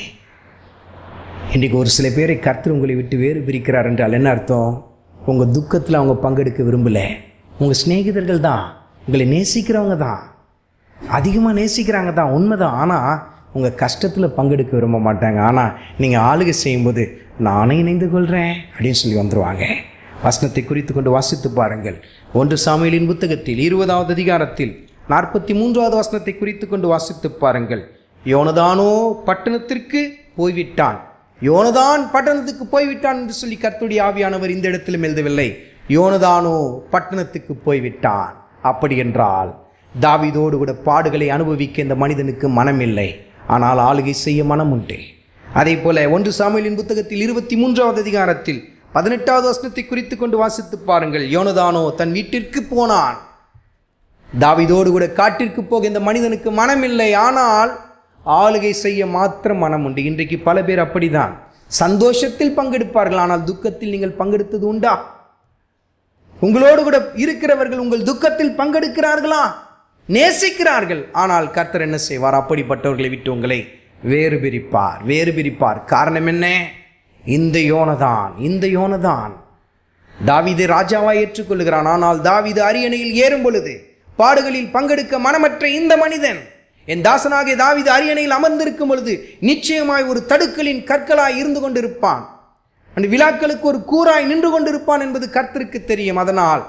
இன்றைக்கி ஒரு சில பேரை கர்த்தர் உங்களை விட்டு வேறு பிரிக்கிறார் என்றால் என்ன அர்த்தம் உங்கள் துக்கத்தில் அவங்க பங்கெடுக்க விரும்பலை உங்கள் சிநேகிதர்கள் தான் உங்களை நேசிக்கிறவங்க தான் அதிகமாக நேசிக்கிறாங்க தான் உண்மைதான் ஆனால் உங்கள் கஷ்டத்தில் பங்கெடுக்க விரும்ப மாட்டாங்க ஆனால் நீங்கள் ஆளுகை செய்யும்போது நானே இணைந்து கொள்கிறேன் அப்படின்னு சொல்லி வந்துடுவாங்க வசனத்தை குறித்து கொண்டு வாசித்து பாருங்கள் ஒன்று சாமியலின் புத்தகத்தில் இருபதாவது அதிகாரத்தில் நாற்பத்தி மூன்றாவது வசனத்தை குறித்து கொண்டு வாசித்து பாருங்கள் யோனதானோ பட்டணத்திற்கு போய்விட்டான் யோனதான் பட்டணத்துக்கு போய்விட்டான் என்று சொல்லி கர்த்தருடைய ஆவியானவர் இந்த இடத்திலும் எழுதவில்லை யோனதானோ பட்டணத்துக்கு போய்விட்டான் அப்படி என்றால் தாவீதோடு கூட பாடுகளை அனுபவிக்க இந்த மனிதனுக்கு மனமில்லை ஆனால் ஆளுகை செய்ய மனம் உண்டு அதே போல ஒன்று சாமுவேலின் புத்தகத்தில் இருபத்தி மூன்றாவது அதிகாரத்தில் பதினெட்டாவது வசனத்தை குறித்து கொண்டு வாசித்து பாருங்கள் யோனதானோ தன் வீட்டிற்கு போனான் தாவீதோடு கூட காட்டிற்கு போக இந்த மனிதனுக்கு மனமில்லை ஆனால் ஆளுகை செய்ய மாத்திரம் மனம் உண்டு இன்றைக்கு பல பேர் அப்படிதான் சந்தோஷத்தில் பங்கெடுப்பார்கள் ஆனால் துக்கத்தில் நீங்கள் பங்கெடுத்தது உண்டா உங்களோடு கூட இருக்கிறவர்கள் உங்கள் துக்கத்தில் பங்கெடுக்கிறார்களா நேசிக்கிறார்கள் ஆனால் கர்த்தர் என்ன செய்வார் அப்படிப்பட்டவர்களை விட்டு உங்களை வேறு பிரிப்பார் வேறு பிரிப்பார் காரணம் என்ன இந்த யோனதான் இந்த யோனதான் தாவீது ராஜாவாய் ஏற்றுக்கொள்கிறான் ஆனால் தாவீது அரியணையில் ஏறும் பொழுது பாடுகளில் பங்கெடுக்க மனமற்ற இந்த மனிதன் என் தாசனாகிய தாவீது அரியணையில் அமர்ந்திருக்கும் பொழுது நிச்சயமாய் ஒரு தடுக்கலின் கற்களாய் இருந்து கொண்டிருப்பான் அந்த விழாக்களுக்கு ஒரு கூராய் நின்று கொண்டிருப்பான் என்பது கர்த்தருக்கு தெரியும் அதனால்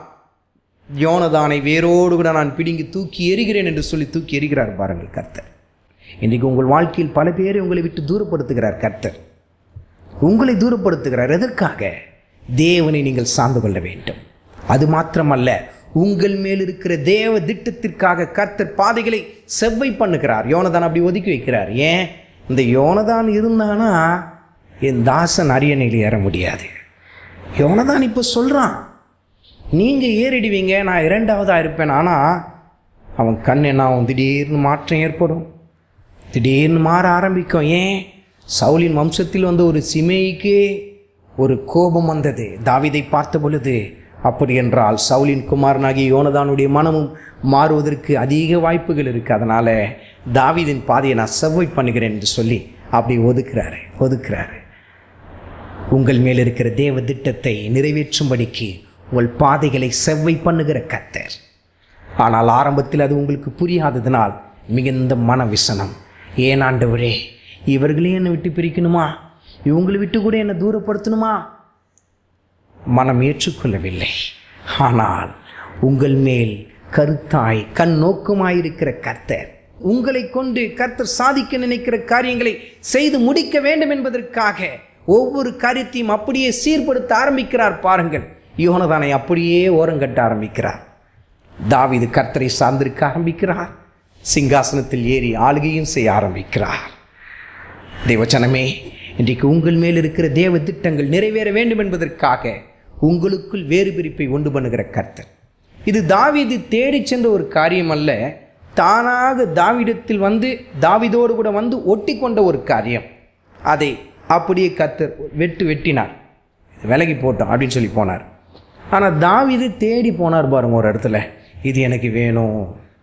யோனதானை வேரோடு கூட நான் பிடுங்கி தூக்கி எறிகிறேன் என்று சொல்லி தூக்கி எறிகிறார் பாருங்கள் கர்த்தர் இன்றைக்கு உங்கள் வாழ்க்கையில் பல பேரை உங்களை விட்டு தூரப்படுத்துகிறார் கர்த்தர் உங்களை தூரப்படுத்துகிறார் எதற்காக தேவனை நீங்கள் சார்ந்து கொள்ள வேண்டும் அது மாத்திரமல்ல உங்கள் மேல் இருக்கிற தேவ திட்டத்திற்காக கர்த்தர் பாதைகளை செவ்வை பண்ணுகிறார் யோனதான் அப்படி ஒதுக்கி வைக்கிறார் ஏன் இந்த யோனதான் இருந்தானா என் தாசன் அரியணையில் ஏற முடியாது யோனதான் இப்போ சொல்கிறான் நீங்கள் ஏறிடுவீங்க நான் இரண்டாவதாக இருப்பேன் ஆனால் அவன் கண் என்ன ஆகும் திடீர்னு மாற்றம் ஏற்படும் திடீர்னு மாற ஆரம்பிக்கும் ஏன் சவுலின் வம்சத்தில் வந்த ஒரு சிமைக்கு ஒரு கோபம் வந்தது தாவீதை பார்த்த பொழுது அப்படி என்றால் சவுலின் குமாரனாகிய யோனதானுடைய மனமும் மாறுவதற்கு அதிக வாய்ப்புகள் இருக்குது அதனால் தாவீதின் பாதையை நான் செவ்வை பண்ணுகிறேன் என்று சொல்லி அப்படி ஒதுக்குறாரு ஒதுக்குறாரு உங்கள் மேல் இருக்கிற தேவ திட்டத்தை நிறைவேற்றும்படிக்கு உங்கள் பாதைகளை செவ்வை பண்ணுகிற கர்த்தர் ஆனால் ஆரம்பத்தில் அது உங்களுக்கு புரியாததினால் மிகுந்த மன விசனம் ஏன் ஆண்டவரே இவர்களே என்னை விட்டு பிரிக்கணுமா இவங்களை விட்டு கூட என்னை தூரப்படுத்தணுமா மனம் ஏற்றுக்கொள்ளவில்லை ஆனால் உங்கள் மேல் கருத்தாய் கண் நோக்கமாயிருக்கிற கர்த்தர் உங்களை கொண்டு கர்த்தர் சாதிக்க நினைக்கிற காரியங்களை செய்து முடிக்க வேண்டும் என்பதற்காக ஒவ்வொரு காரியத்தையும் அப்படியே சீர்படுத்த ஆரம்பிக்கிறார் பாருங்கள் யோனதானை அப்படியே ஓரங்கட்ட ஆரம்பிக்கிறார் தாவீது கர்த்தரை சார்ந்திருக்க ஆரம்பிக்கிறார் சிங்காசனத்தில் ஏறி ஆளுகையும் செய்ய ஆரம்பிக்கிறார் தேவச்சனமே இன்றைக்கு உங்கள் மேல் இருக்கிற தேவ திட்டங்கள் நிறைவேற வேண்டும் என்பதற்காக உங்களுக்குள் வேறு பிரிப்பை உண்டு பண்ணுகிற கர்த்தர் இது தாவீது தேடிச் சென்ற ஒரு காரியம் அல்ல தானாக தாவிடத்தில் வந்து தாவிதோடு கூட வந்து ஒட்டி கொண்ட ஒரு காரியம் அதை அப்படியே கர்த்தர் வெட்டு வெட்டினார் விலகி போட்டோம் அப்படின்னு சொல்லி போனார் ஆனால் தாவீது தேடி போனார் பாருங்க ஒரு இடத்துல இது எனக்கு வேணும்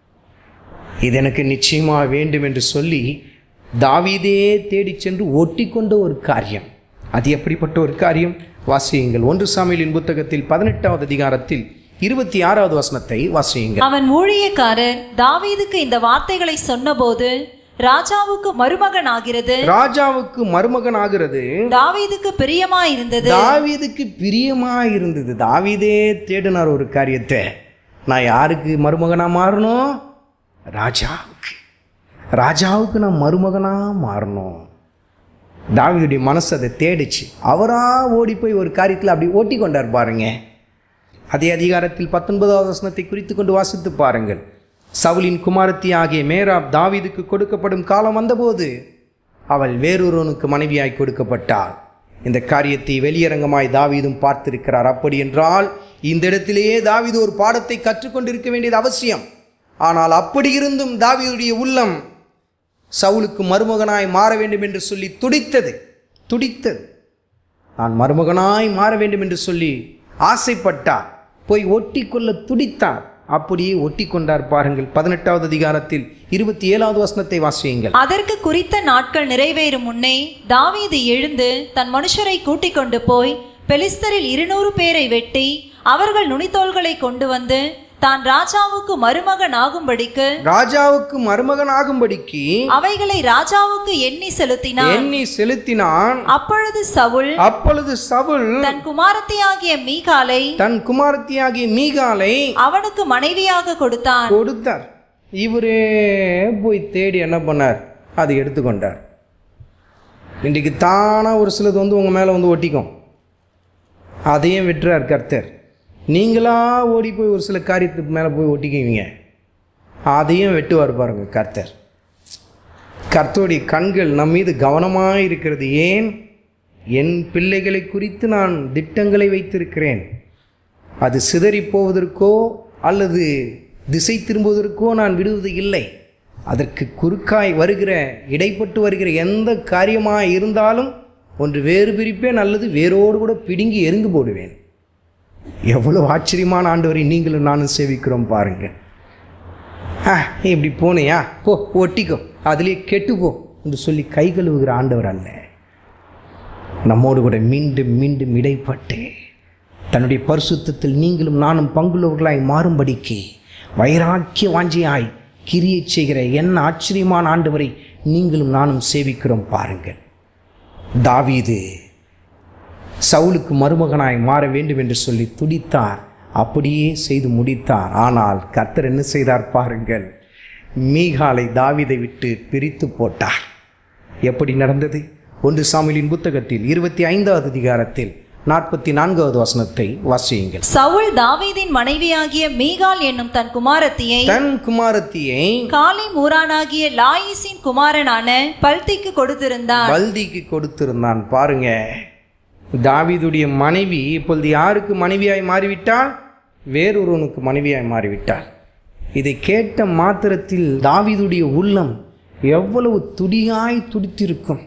இது எனக்கு நிச்சயமாக வேண்டும் என்று சொல்லி தாவீதே தேடிச் சென்று ஒட்டி கொண்ட ஒரு காரியம் அது எப்படிப்பட்ட ஒரு காரியம் வாசியுங்கள் ஒன்று சாமியலின் புத்தகத்தில் பதினெட்டாவது அதிகாரத்தில் இருபத்தி ஆறாவது வசனத்தை வாசியுங்கள் அவன் ஊழியக்காரர் தாவீதுக்கு இந்த வார்த்தைகளை சொன்னபோது ராஜாவுக்கு மருமகன் ஆகிறது ராஜாவுக்கு மருமகன் ஆகிறது தாவீதுக்கு பிரியமாயிருந்தது தாவீதுக்கு பிரியமா இருந்தது தாவீதே தேடினார் ஒரு காரியத்தை நான் யாருக்கு மருமகனா மாறணும் ராஜாவுக்கு ராஜாவுக்கு நான் மருமகனா மாறணும் தாவீதுடைய மனசு அதை தேடிச்சு அவரா ஓடி போய் ஒரு காரியத்தில் அப்படி ஓட்டி கொண்டார் பாருங்க அதே அதிகாரத்தில் பத்தொன்பதாவது வசனத்தை குறித்து கொண்டு வாசித்து பாருங்கள் சவுலின் குமாரத்தி ஆகிய மேராப் தாவீதுக்கு கொடுக்கப்படும் காலம் வந்தபோது அவள் வேறொருவனுக்கு மனைவியாய் கொடுக்கப்பட்டாள் இந்த காரியத்தை வெளியரங்கமாய் தாவீதும் பார்த்திருக்கிறார் அப்படி என்றால் இந்த இடத்திலேயே தாவீது ஒரு பாடத்தை கற்றுக்கொண்டிருக்க வேண்டியது அவசியம் ஆனால் அப்படி இருந்தும் தாவீதுடைய உள்ளம் சவுலுக்கு மருமகனாய் மாற வேண்டும் என்று சொல்லி துடித்தது துடித்தது நான் மருமகனாய் மாற வேண்டும் என்று சொல்லி ஆசைப்பட்டார் போய் ஒட்டி கொள்ள துடித்தார் அப்படியே ஒட்டி கொண்டார் பாருங்கள் பதினெட்டாவது அதிகாரத்தில் இருபத்தி ஏழாவது வசனத்தை வாசியுங்கள் அதற்கு குறித்த நாட்கள் நிறைவேறும் முன்னே தாவீது எழுந்து தன் மனுஷரை கூட்டிக் கொண்டு போய் பெலிஸ்தரில் இருநூறு பேரை வெட்டி அவர்கள் நுனித்தோள்களை கொண்டு வந்து தான் ராஜாவுக்கு மருமகன் ஆகும்படிக்கு ராஜாவுக்கு மருமகன் ஆகும்படிக்கு அவைகளை ராஜாவுக்கு எண்ணி செலுத்தினான் எண்ணி செலுத்தினான் அப்பொழுது சவுல் அப்பொழுது சவுல் தன் குமாரத்தியாகிய மீகாலை தன் குமாரத்தியாகிய மீகாலை அவனுக்கு மனைவியாக கொடுத்தான் கொடுத்தார் இவரே போய் தேடி என்ன பண்ணார் அதை எடுத்துக்கொண்டார் இன்றைக்கு தானா ஒரு சிலது வந்து உங்கள் மேலே வந்து ஒட்டிக்கும் அதையும் விட்டுறார் கர்த்தர் நீங்களா ஓடி போய் ஒரு சில காரியத்துக்கு மேலே போய் ஒட்டிக்குவீங்க அதையும் வெட்டுவார் பாருங்க கர்த்தர் கர்த்தருடைய கண்கள் நம் மீது கவனமாக இருக்கிறது ஏன் என் பிள்ளைகளை குறித்து நான் திட்டங்களை வைத்திருக்கிறேன் அது சிதறி போவதற்கோ அல்லது திசை திரும்புவதற்கோ நான் விடுவது இல்லை அதற்கு குறுக்காய் வருகிற இடைப்பட்டு வருகிற எந்த காரியமாக இருந்தாலும் ஒன்று வேறு பிரிப்பேன் அல்லது வேரோடு கூட பிடுங்கி எரிந்து போடுவேன் எவ்வளவு ஆச்சரியமான ஆண்டவரை நீங்களும் நானும் சேவிக்கிறோம் பாருங்க ஆ நீ இப்படி போனியா போ ஒட்டிக்கோ அதுலேயே கெட்டு போ என்று சொல்லி கை கழுவுகிற ஆண்டவர் அல்ல நம்மோடு கூட மீண்டும் மீண்டும் இடைப்பட்டு தன்னுடைய பரிசுத்தத்தில் நீங்களும் நானும் பங்குள்ளவர்களாய் மாறும்படிக்கு வைராக்கிய வாஞ்சியாய் கிரியை செய்கிற என்ன ஆச்சரியமான ஆண்டவரை நீங்களும் நானும் சேவிக்கிறோம் பாருங்கள் தாவீது சவுலுக்கு மருமகனாய் மாற வேண்டும் என்று சொல்லி துடித்தார் அப்படியே செய்து முடித்தார் ஆனால் கர்த்தர் என்ன செய்தார் பாருங்கள் மீகாலை தாவீதை விட்டு பிரித்து போட்டார் எப்படி நடந்தது ஒன்று சாமிலின் புத்தகத்தில் இருபத்தி ஐந்தாவது அதிகாரத்தில் நாற்பத்தி நான்காவது வசனத்தை வாசியுங்கள் சவுல் தாவீதின் மனைவியாகிய மீகால் என்னும் தன் குமாரத்தியை தன் குமாரத்தியை காலி மூரானாகிய லாயிசின் குமாரனான பல்திக்கு கொடுத்திருந்தான் பல்திக்கு கொடுத்திருந்தான் பாருங்க தாவீதுடைய மனைவி இப்பொழுது யாருக்கு மனைவியாய் மாறிவிட்டாள் வேறொருவனுக்கு மனைவியாய் மாறிவிட்டாள் இதை கேட்ட மாத்திரத்தில் தாவீதுடைய உள்ளம் எவ்வளவு துடியாய் துடித்திருக்கும்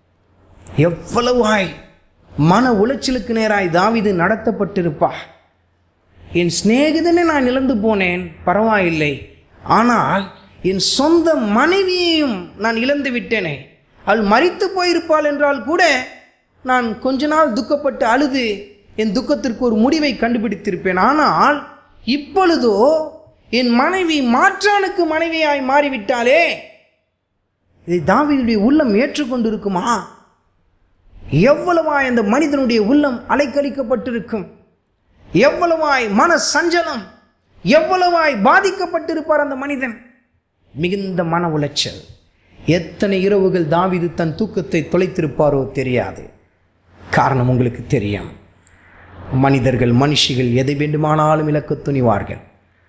எவ்வளவாய் மன உளைச்சலுக்கு நேராய் தாவீது நடத்தப்பட்டிருப்பா என் சிநேகிதனை நான் இழந்து போனேன் பரவாயில்லை ஆனால் என் சொந்த மனைவியையும் நான் இழந்து விட்டேனே அவள் மறித்து போயிருப்பாள் என்றால் கூட நான் கொஞ்ச நாள் துக்கப்பட்டு அழுது என் துக்கத்திற்கு ஒரு முடிவை கண்டுபிடித்திருப்பேன் ஆனால் இப்பொழுதோ என் மனைவி மாற்றானுக்கு மனைவியாய் மாறிவிட்டாளே இதை தாவீதுடைய உள்ளம் ஏற்றுக்கொண்டிருக்குமா எவ்வளவாய் அந்த மனிதனுடைய உள்ளம் அலைக்கழிக்கப்பட்டிருக்கும் எவ்வளவாய் மன சஞ்சலம் எவ்வளவாய் பாதிக்கப்பட்டிருப்பார் அந்த மனிதன் மிகுந்த மன உளைச்சல் எத்தனை இரவுகள் தாவீது தன் தூக்கத்தை தொலைத்திருப்பாரோ தெரியாது காரணம் உங்களுக்கு தெரியும் மனிதர்கள் மனுஷிகள் எதை வேண்டுமானாலும் இழக்க துணிவார்கள்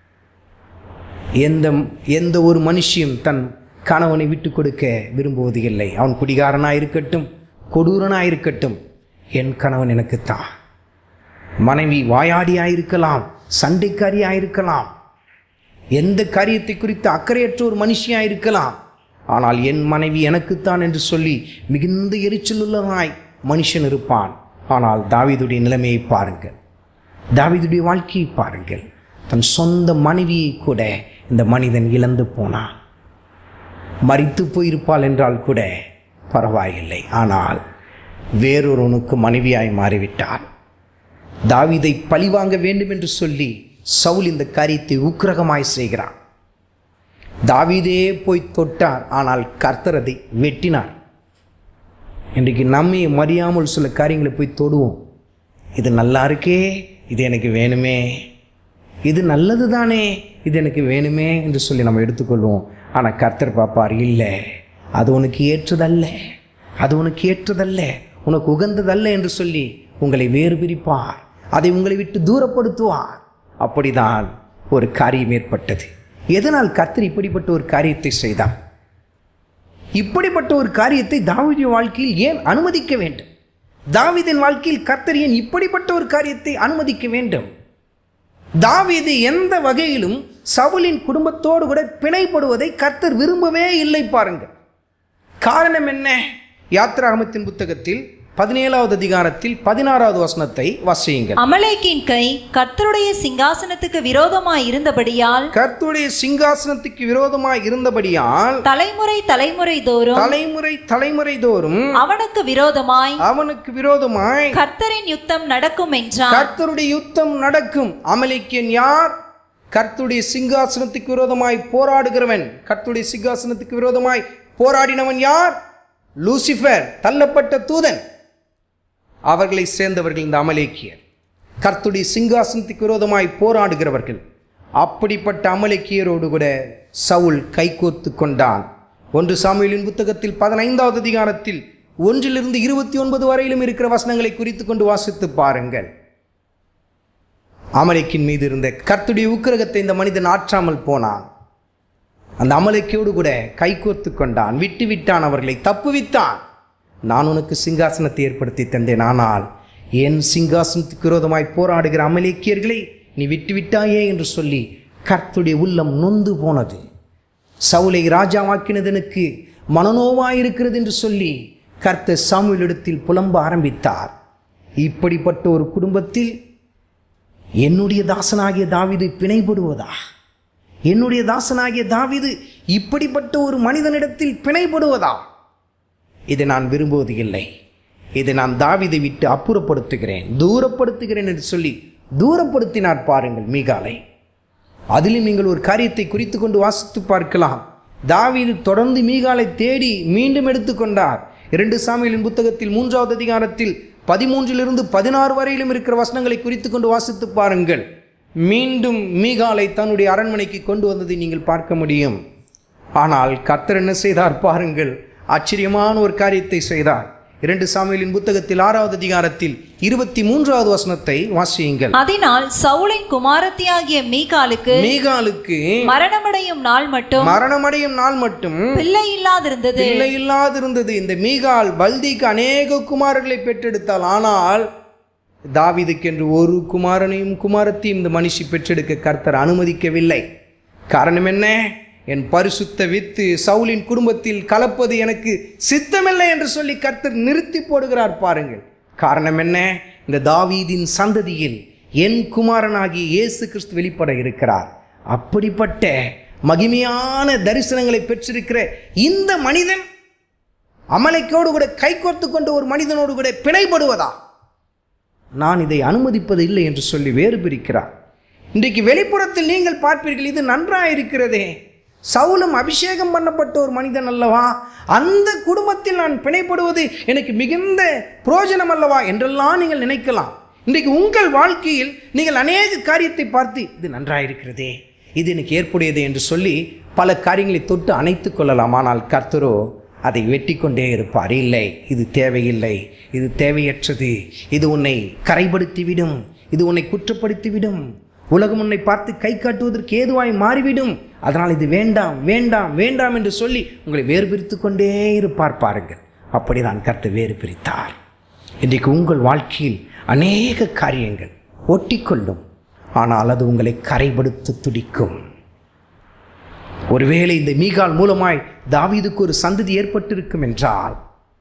எந்த எந்த ஒரு மனுஷியும் தன் கணவனை விட்டு கொடுக்க விரும்புவது இல்லை அவன் குடிகாரனாக இருக்கட்டும் கொடூரனாக இருக்கட்டும் என் கணவன் எனக்குத்தான் மனைவி வாயாடியாயிருக்கலாம் சண்டைக்காரியாயிருக்கலாம் எந்த காரியத்தை குறித்து அக்கறையற்ற ஒரு மனுஷியாக இருக்கலாம் ஆனால் என் மனைவி எனக்குத்தான் என்று சொல்லி மிகுந்த எரிச்சல் உள்ளதாய் மனுஷன் இருப்பான் ஆனால் தாவீதுடைய நிலைமையை பாருங்கள் தாவீதுடைய வாழ்க்கையை பாருங்கள் தன் சொந்த மனைவியை கூட இந்த மனிதன் இழந்து போனான் மறித்து போயிருப்பாள் என்றால் கூட பரவாயில்லை ஆனால் வேறொருவனுக்கு மனைவியாய் மாறிவிட்டாள் தாவீதை பழிவாங்க வேண்டும் என்று சொல்லி சவுல் இந்த காரியத்தை உக்கிரகமாய் செய்கிறான் தாவீதே போய் தொட்டார் ஆனால் கர்த்தர் அதை வெட்டினார் இன்றைக்கு நம்மை மறியாமல் சில காரியங்களை போய் தொடுவோம் இது நல்லா இருக்கே இது எனக்கு வேணுமே இது நல்லது தானே இது எனக்கு வேணுமே என்று சொல்லி நம்ம எடுத்துக்கொள்வோம் ஆனால் கர்த்தர் பார்ப்பார் இல்லை அது உனக்கு ஏற்றதல்ல அது உனக்கு ஏற்றதல்ல உனக்கு உகந்ததல்ல என்று சொல்லி உங்களை வேறு பிரிப்பார் அதை உங்களை விட்டு தூரப்படுத்துவார் அப்படிதான் ஒரு காரியம் ஏற்பட்டது எதனால் கர்த்தர் இப்படிப்பட்ட ஒரு காரியத்தை செய்தார் இப்படிப்பட்ட ஒரு காரியத்தை தாவீதின் வாழ்க்கையில் ஏன் அனுமதிக்க வேண்டும் தாவீதின் வாழ்க்கையில் கர்த்தர் ஏன் இப்படிப்பட்ட ஒரு காரியத்தை அனுமதிக்க வேண்டும் தாவீது எந்த வகையிலும் சவுலின் குடும்பத்தோடு கூட பிணைப்படுவதை கர்த்தர் விரும்பவே இல்லை பாருங்கள் காரணம் என்ன யாத்ராகமத்தின் புத்தகத்தில் பதினேழாவது அதிகாரத்தில் பதினாறாவது வசனத்தை வாசியுங்கள் அமலேக்கின் கை கர்த்தருடைய சிங்காசனத்துக்கு விரோதமாய் இருந்தபடியால் கர்த்தருடைய சிங்காசனத்துக்கு விரோதமாய் இருந்தபடியால் தலைமுறை தலைமுறை தோறும் தலைமுறை தலைமுறை தோறும் அவனுக்கு விரோதமாய் அவனுக்கு விரோதமாய் கர்த்தரின் யுத்தம் நடக்கும் என்றான் கர்த்தருடைய யுத்தம் நடக்கும் அமலிக்கியன் யார் கர்த்தருடைய சிங்காசனத்துக்கு விரோதமாய் போராடுகிறவன் கர்த்தருடைய சிங்காசனத்துக்கு விரோதமாய் போராடினவன் யார் லூசிஃபர் தள்ளப்பட்ட தூதன் அவர்களை சேர்ந்தவர்கள் இந்த அமலேக்கியர் கர்த்துடைய சிங்காசனத்துக்கு விரோதமாய் போராடுகிறவர்கள் அப்படிப்பட்ட அமலேக்கியரோடு கூட சவுல் கைகோத்து கொண்டான் ஒன்று சாமுவேலின் புத்தகத்தில் பதினைந்தாவது அதிகாரத்தில் ஒன்றிலிருந்து இருபத்தி ஒன்பது வரையிலும் இருக்கிற வசனங்களை குறித்து கொண்டு வாசித்து பாருங்கள் அமலேக்கின் மீது இருந்த கர்த்துடைய உக்கிரகத்தை இந்த மனிதன் ஆற்றாமல் போனான் அந்த அமலைக்கோடு கூட கைகோர்த்து கொண்டான் விட்டு விட்டான் அவர்களை தப்புவித்தான் நான் உனக்கு சிங்காசனத்தை ஏற்படுத்தி தந்தேன் ஆனால் என் சிங்காசனத்துக்கு விரோதமாய் போராடுகிற அமலேக்கியர்களை நீ விட்டு விட்டாயே என்று சொல்லி கர்த்துடைய உள்ளம் நொந்து போனது சவுலை ராஜாவாக்கினதனுக்கு மனநோவாயிருக்கிறது என்று சொல்லி கர்த்தர் சாமுவேலிடத்தில் புலம்ப ஆரம்பித்தார் இப்படிப்பட்ட ஒரு குடும்பத்தில் என்னுடைய தாசனாகிய தாவீது பிணைப்படுவதா என்னுடைய தாசனாகிய தாவீது இப்படிப்பட்ட ஒரு மனிதனிடத்தில் பிணைப்படுவதா இதை நான் விரும்புவது இல்லை இதை நான் தாவீதை விட்டு அப்புறப்படுத்துகிறேன் தூரப்படுத்துகிறேன் என்று சொல்லி தூரப்படுத்தினார் பாருங்கள் மீகாலை அதிலும் நீங்கள் ஒரு காரியத்தை குறித்து கொண்டு வாசித்து பார்க்கலாம் தாவீது தொடர்ந்து மீகாலை தேடி மீண்டும் எடுத்துக்கொண்டார் இரண்டு சாமிகளின் புத்தகத்தில் மூன்றாவது அதிகாரத்தில் பதிமூன்றிலிருந்து பதினாறு வரையிலும் இருக்கிற வசனங்களை குறித்து கொண்டு வாசித்து பாருங்கள் மீண்டும் மீகாலை தன்னுடைய அரண்மனைக்கு கொண்டு வந்ததை நீங்கள் பார்க்க முடியும் ஆனால் கர்த்தர் என்ன செய்தார் பாருங்கள் ஆச்சரியமான ஒரு காரியத்தை செய்தார் இரண்டு சாமியலின் புத்தகத்தில் ஆறாவது அதிகாரத்தில் இருபத்தி மூன்றாவது வசனத்தை வாசியுங்கள் அதனால் சவுலின் குமாரத்தியாகிய மீகாலுக்கு மீகாலுக்கு மரணமடையும் நாள் மட்டும் மரணமடையும் நாள் மட்டும் பிள்ளை இல்லாதிருந்தது பிள்ளை இல்லாதிருந்தது இந்த மீகால் பல்திக்கு அநேக குமாரர்களை பெற்றெடுத்தாள் ஆனால் தாவீதுக்கென்று ஒரு குமாரனையும் குமாரத்தையும் இந்த மனுஷி பெற்றெடுக்க கர்த்தர் அனுமதிக்கவில்லை காரணம் என்ன என் பரிசுத்த வித்து சவுலின் குடும்பத்தில் கலப்பது எனக்கு சித்தமில்லை என்று சொல்லி கர்த்தர் நிறுத்தி போடுகிறார் பாருங்கள் காரணம் என்ன இந்த தாவீதின் சந்ததியில் என் குமாரனாகிய இயேசு கிறிஸ்து வெளிப்பட இருக்கிறார் அப்படிப்பட்ட மகிமையான தரிசனங்களை பெற்றிருக்கிற இந்த மனிதன் அமலைக்கோடு கூட கைகோர்த்து கொண்டு ஒரு மனிதனோடு கூட பிணைப்படுவதா நான் இதை அனுமதிப்பது இல்லை என்று சொல்லி வேறு பிரிக்கிறார் இன்றைக்கு வெளிப்புறத்தில் நீங்கள் பார்ப்பீர்கள் இது நன்றாக இருக்கிறதே சவுலும் அபிஷேகம் பண்ணப்பட்ட ஒரு மனிதன் அல்லவா அந்த குடும்பத்தில் நான் பிணைப்படுவது எனக்கு மிகுந்த பிரயோஜனம் அல்லவா என்றெல்லாம் நீங்கள் நினைக்கலாம் இன்றைக்கு உங்கள் வாழ்க்கையில் நீங்கள் அநேக காரியத்தை பார்த்து இது நன்றாக இருக்கிறதே இது எனக்கு ஏற்புடையது என்று சொல்லி பல காரியங்களை தொட்டு அணைத்து கொள்ளலாம் ஆனால் கர்த்தரோ அதை வெட்டி கொண்டே இருப்பார் இல்லை இது தேவையில்லை இது தேவையற்றது இது உன்னை கரைப்படுத்திவிடும் இது உன்னை குற்றப்படுத்திவிடும் உலகம் உன்னை பார்த்து கை காட்டுவதற்கு ஏதுவாய் மாறிவிடும் அதனால் இது வேண்டாம் வேண்டாம் வேண்டாம் என்று சொல்லி உங்களை வேறு பிரித்து கொண்டே இருப்பார் பாருங்கள் அப்படி தான் கர்த்தர் வேறு பிரித்தார் இன்றைக்கு உங்கள் வாழ்க்கையில் அநேக காரியங்கள் ஒட்டிக்கொள்ளும் ஆனால் அது உங்களை கரைப்படுத்த துடிக்கும் ஒருவேளை இந்த மீகால் மூலமாய் தாவீதுக்கு ஒரு சந்ததி ஏற்பட்டிருக்கும் என்றால்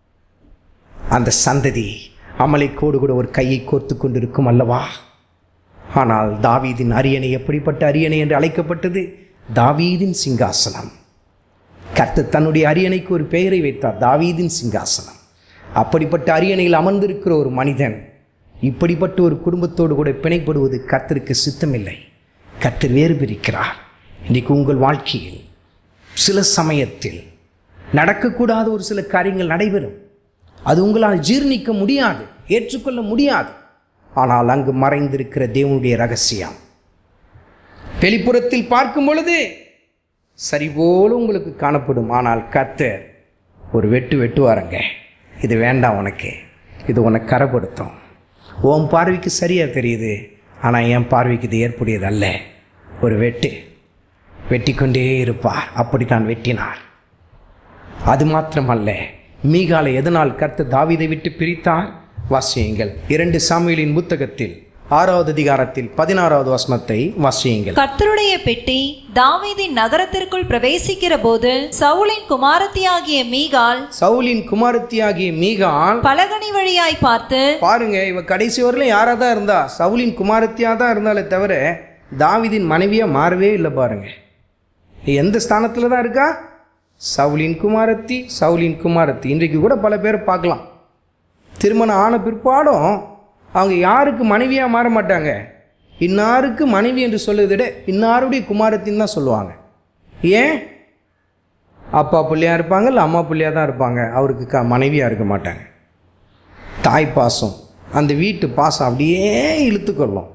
அந்த சந்ததி அமலைக்கோடு கூட ஒரு கையை கோர்த்து கொண்டிருக்கும் அல்லவா ஆனால் தாவீதின் அரியணை எப்படிப்பட்ட அரியணை என்று அழைக்கப்பட்டது தாவீதின் சிங்காசனம் கர்த்தர் தன்னுடைய அரியணைக்கு ஒரு பெயரை வைத்தார் தாவீதின் சிங்காசனம் அப்படிப்பட்ட அரியணையில் அமர்ந்திருக்கிற ஒரு மனிதன் இப்படிப்பட்ட ஒரு குடும்பத்தோடு கூட பிணைப்படுவது கர்த்தருக்கு சித்தமில்லை கர்த்தர் வேறு பிரிக்கிறார் இன்றைக்கு உங்கள் வாழ்க்கையில் சில சமயத்தில் நடக்கக்கூடாத ஒரு சில காரியங்கள் நடைபெறும் அது உங்களால் ஜீர்ணிக்க முடியாது ஏற்றுக்கொள்ள முடியாது ஆனால் அங்கு மறைந்திருக்கிற தேவனுடைய ரகசியம் வெளிப்புறத்தில் பார்க்கும் பொழுது சரி போல உங்களுக்கு காணப்படும் ஆனால் கர்த்தர் ஒரு வெட்டு வெட்டுவாருங்க இது வேண்டாம் உனக்கு இது உனக்கு கரப்படுத்தும் உன் பார்வைக்கு சரியாக தெரியுது ஆனால் என் பார்வைக்கு இது ஏற்புடையது அல்ல ஒரு வெட்டு வெட்டிக்கொண்டே இருப்பார் அப்படி தான் வெட்டினார் அது மாத்திரமல்ல மீகாலை எதனால் கர்த்தர் தாவீதை விட்டு பிரித்தார் வாசியுங்கள் இரண்டு சாமியலின் புத்தகத்தில் ஆறாவது அதிகாரத்தில் பதினாறாவது வசனத்தை வாசியுங்கள் கர்த்தருடைய பெட்டி தாவீதின் நகரத்திற்குள் பிரவேசிக்கிற போது சவுலின் குமாரத்தியாகிய மீகால் சவுலின் குமாரத்தியாகிய மீகால் பலகனி வழியாய் பார்த்து பாருங்க இவ கடைசி வரலும் யாரா தான் இருந்தா சவுலின் குமாரத்தியா தான் இருந்தாலே தவிர தாவீதின் மனைவியா மாறவே இல்லை பாருங்க எந்த ஸ்தானத்தில் தான் இருக்கா சவுலின் குமாரத்தி சவுலின் குமாரத்தி இன்றைக்கு கூட பல பேர் பார்க்கலாம் திருமணம் ஆன பிற்பாடும் அவங்க யாருக்கு மனைவியாக மாற மாட்டாங்க இன்னாருக்கு மனைவி என்று சொல்லுவதை விட இன்னாருடைய குமாரத்தின்னு தான் சொல்லுவாங்க ஏன் அப்பா பிள்ளையா இருப்பாங்க இல்லை அம்மா பிள்ளையா தான் இருப்பாங்க அவருக்கு க மனைவியாக இருக்க மாட்டாங்க தாய் பாசம் அந்த வீட்டு பாசம் அப்படியே இழுத்துக்கொள்ளும்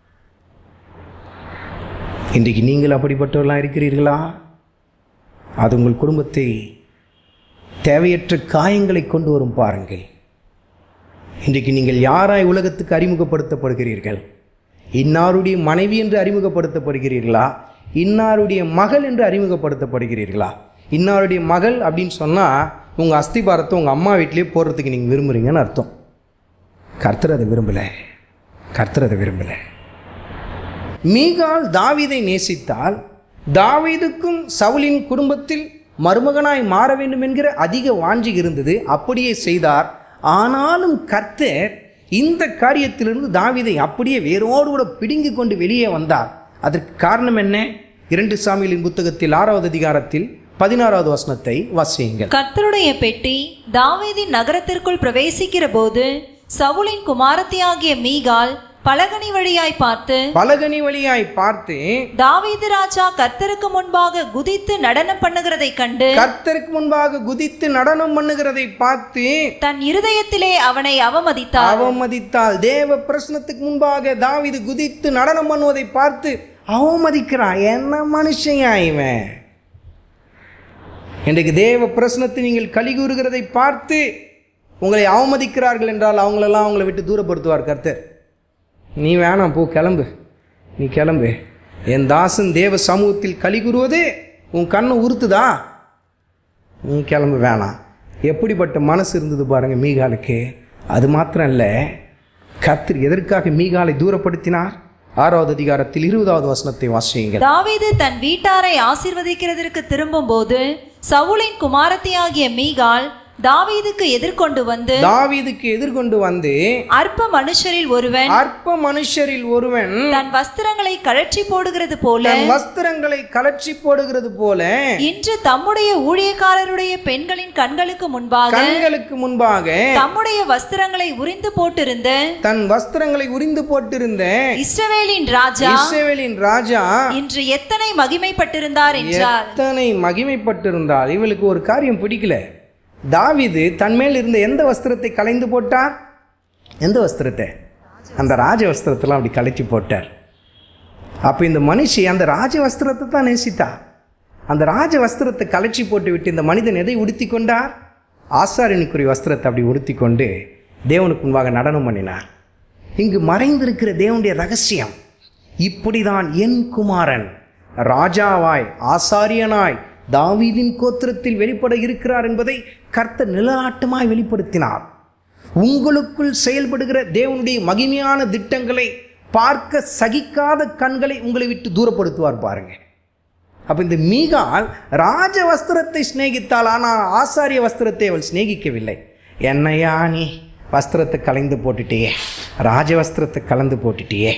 இன்றைக்கு நீங்கள் அப்படிப்பட்டவர்களாக இருக்கிறீர்களா அது உங்கள் குடும்பத்தை தேவையற்ற காயங்களை கொண்டு வரும் பாருங்கள் இன்றைக்கு நீங்கள் யாராய் உலகத்துக்கு அறிமுகப்படுத்தப்படுகிறீர்கள் இன்னாருடைய மனைவி என்று அறிமுகப்படுத்தப்படுகிறீர்களா இன்னாருடைய மகள் என்று அறிமுகப்படுத்தப்படுகிறீர்களா இன்னாருடைய மகள் அப்படின்னு சொன்னால் உங்கள் அஸ்திபாரத்தை உங்கள் அம்மா வீட்டிலேயே போடுறதுக்கு நீங்கள் விரும்புகிறீங்கன்னு அர்த்தம் கர்த்தர் அதை விரும்பலை கர்த்தர் அதை விரும்பலை மீகால் தாவீதை நேசித்தால் தாவீதுக்கும் சவுலின் குடும்பத்தில் மருமகனாய் மாற வேண்டும் என்கிற அதிக வாஞ்சி இருந்தது அப்படியே செய்தார் ஆனாலும் கர்த்தர் இந்த காரியத்திலிருந்து தாவீதை அப்படியே வேரோடு கூட பிடுங்கி கொண்டு வெளியே வந்தார் அதற்கு காரணம் என்ன இரண்டு சாமிகளின் புத்தகத்தில் ஆறாவது அதிகாரத்தில் பதினாறாவது வசனத்தை வாசியுங்கள் கர்த்தருடைய பெட்டி தாவீதின் நகரத்திற்குள் பிரவேசிக்கிற போது சவுலின் குமாரத்தியாகிய மீகால் பலகனி வழியாய் பார்த்து பலகனி வழியாய் பார்த்து தாவீது ராஜா கர்த்தருக்கு முன்பாக குதித்து நடனம் பண்ணுகிறதைக் கண்டு கர்த்தருக்கு முன்பாக குதித்து நடனம் பண்ணுகிறதை பார்த்து தன் இருதயத்திலே அவனை அவமதித்தார் அவமதித்தால் தேவ பிரசனத்துக்கு முன்பாக தாவீது குதித்து நடனம் பண்ணுவதை பார்த்து அவமதிக்கிறான் என்ன மனுஷயா இவன் இன்றைக்கு தேவ பிரசனத்தை நீங்கள் கலி கூறுகிறதை பார்த்து உங்களை அவமதிக்கிறார்கள் என்றால் அவங்களெல்லாம் அவங்கள விட்டு தூரப்படுத்துவார் கர்த்தர் நீ வேணாம் போ கிளம்பு நீ கிளம்பு என் தாசன் தேவ சமூகத்தில் கலி கூறுவது உன் கண்ணை உறுத்துதா நீ கிளம்பு வேணாம் எப்படிப்பட்ட மனசு இருந்தது பாருங்க மீகாலுக்கு அது மாத்திரம் இல்லை கர்த்தர் எதற்காக மீகாலை தூரப்படுத்தினார் ஆறாவது அதிகாரத்தில் இருபதாவது வசனத்தை வாசியுங்கள் தாவீது தன் வீட்டாரை ஆசீர்வதிக்கிறதற்கு திரும்பும்போது சவுலின் குமாரத்தியாகிய மீகால் தாவீதுக்கு எதிர்கொண்டு வந்து தாவீதுக்கு எதிர்கொண்டு வந்து அற்ப மனுஷரில் ஒருவன் அற்ப மனுஷரில் ஒருவன் தன் வஸ்திரங்களை கழற்றி போடுகிறது போல தன் வஸ்திரங்களை கலற்றி போடுகிறது போல இன்று தம்முடைய ஊழியக்காரருடைய பெண்களின் கண்களுக்கு முன்பாக கண்களுக்கு முன்பாக தம்முடைய வஸ்திரங்களை உரிந்து போட்டிருந்த தன் வஸ்திரங்களை உரிந்து போட்டிருந்த இஸ்ரவேலின் ராஜா இஸ்ரவேலின் ராஜா இன்று எத்தனை மகிமைப்பட்டிருந்தார் என்றார் எத்தனை மகிமைப்பட்டிருந்தால் இவளுக்கு ஒரு காரியம் பிடிக்கல தாவீது தன்மேல் இருந்த எந்த வஸ்திரத்தை கலைந்து போட்டார் எந்த வஸ்திரத்தை அந்த ராஜ வஸ்திரத்தெல்லாம் அப்படி கலைச்சி போட்டார் அப்போ இந்த மனுஷி அந்த ராஜ வஸ்திரத்தை தான் நேசித்தா அந்த ராஜ வஸ்திரத்தை கலைச்சி போட்டு விட்டு இந்த மனிதன் எதை உடுத்தி கொண்டார் ஆசாரியனுக்குரிய வஸ்திரத்தை அப்படி உடுத்தி கொண்டு தேவனுக்கு முன்பாக நடனம் பண்ணினார் இங்கு மறைந்திருக்கிற தேவனுடைய ரகசியம் இப்படிதான் என் குமாரன் ராஜாவாய் ஆசாரியனாய் தாவீதின் கோத்திரத்தில் வெளிப்பட இருக்கிறார் என்பதை கர்த்தர் நிலநாட்டமாய் வெளிப்படுத்தினார் உங்களுக்குள் செயல்படுகிற தேவனுடைய மகிமையான திட்டங்களை பார்க்க சகிக்காத கண்களை உங்களை விட்டு தூரப்படுத்துவார் பாருங்க அப்ப இந்த மீகால் ராஜ வஸ்திரத்தை சிநேகித்தாள் ஆனால் ஆசாரிய வஸ்திரத்தை அவள் சிநேகிக்கவில்லை என்னையா நீ வஸ்திரத்தை கலைந்து போட்டுட்டியே ராஜ வஸ்திரத்தை கலந்து போட்டுட்டியே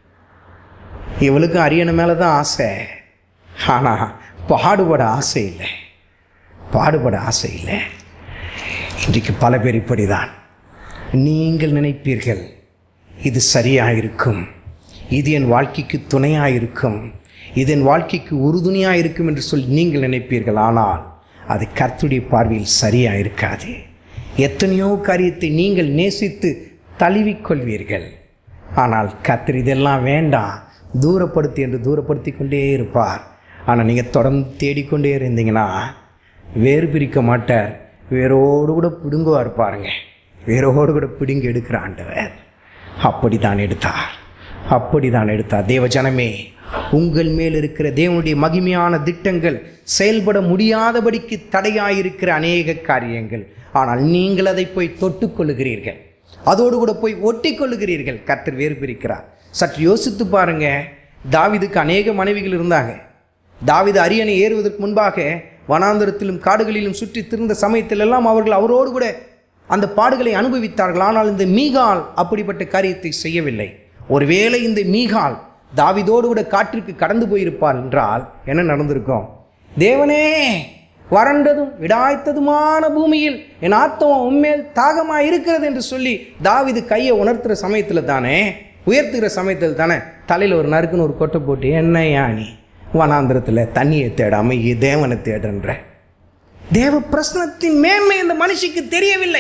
இவளுக்கும் அரியணை மேலே தான் ஆசை ஆனால் பாடுபட ஆசை இல்லை பாடுபட ஆசை இல்லை இன்றைக்கு பல பேர் இப்படிதான் நீங்கள் நினைப்பீர்கள் இது சரியாக இருக்கும் இது என் வாழ்க்கைக்கு துணையாக இருக்கும் இது என் வாழ்க்கைக்கு உறுதுணையாக இருக்கும் என்று சொல்லி நீங்கள் நினைப்பீர்கள் ஆனால் அது கர்த்துடைய பார்வையில் சரியாக இருக்காது எத்தனையோ காரியத்தை நீங்கள் நேசித்து தழுவிக்கொள்வீர்கள் ஆனால் கர்த்தர் இதெல்லாம் வேண்டாம் தூரப்படுத்தி என்று தூரப்படுத்தி கொண்டே இருப்பார் ஆனால் நீங்கள் தொடர்ந்து தேடிக்கொண்டே இருந்தீங்கன்னா வேறு பிரிக்க மாட்டார் வேரோடு கூட பிடுங்குவார் பாருங்க வேரோடு கூட பிடுங்கி எடுக்கிற ஆண்டவர் அப்படி தான் எடுத்தார் அப்படி தான் எடுத்தார் தேவ ஜனமே உங்கள் மேல் இருக்கிற தேவனுடைய மகிமையான திட்டங்கள் செயல்பட முடியாதபடிக்கு தடையாயிருக்கிற அநேக காரியங்கள் ஆனால் நீங்கள் அதை போய் தொட்டுக்கொள்ளுகிறீர்கள் அதோடு கூட போய் ஒட்டி கொள்ளுகிறீர்கள் கர்த்தர் வேறு பிரிக்கிறார் சற்று யோசித்து பாருங்க தாவிதுக்கு அநேக மனைவிகள் இருந்தாங்க தாவிது அரியணை ஏறுவதற்கு முன்பாக வனாந்தரத்திலும் காடுகளிலும் சுற்றி திருந்த சமயத்தில் எல்லாம் அவர்கள் அவரோடு கூட அந்த பாடுகளை அனுபவித்தார்கள் ஆனால் இந்த மீகால் அப்படிப்பட்ட காரியத்தை செய்யவில்லை ஒருவேளை இந்த மீகால் தாவிதோடு கூட காற்றிற்கு கடந்து போயிருப்பார் என்றால் என்ன நடந்திருக்கும் தேவனே வறண்டதும் விடாய்த்ததுமான பூமியில் என் ஆத்தம் உண்மையில் தாகமாக இருக்கிறது என்று சொல்லி தாவிது கையை உணர்த்துற சமயத்தில் தானே உயர்த்துகிற சமயத்தில் தானே தலையில் ஒரு நறுக்குன்னு ஒரு கொட்டை போட்டு என்ன யானி வனாந்திரத்தில் தண்ணியை தேடாம இ தேவனை தேடுன்ற தேவ பிரசனத்தின் மேன்மை இந்த மனுஷிக்கு தெரியவில்லை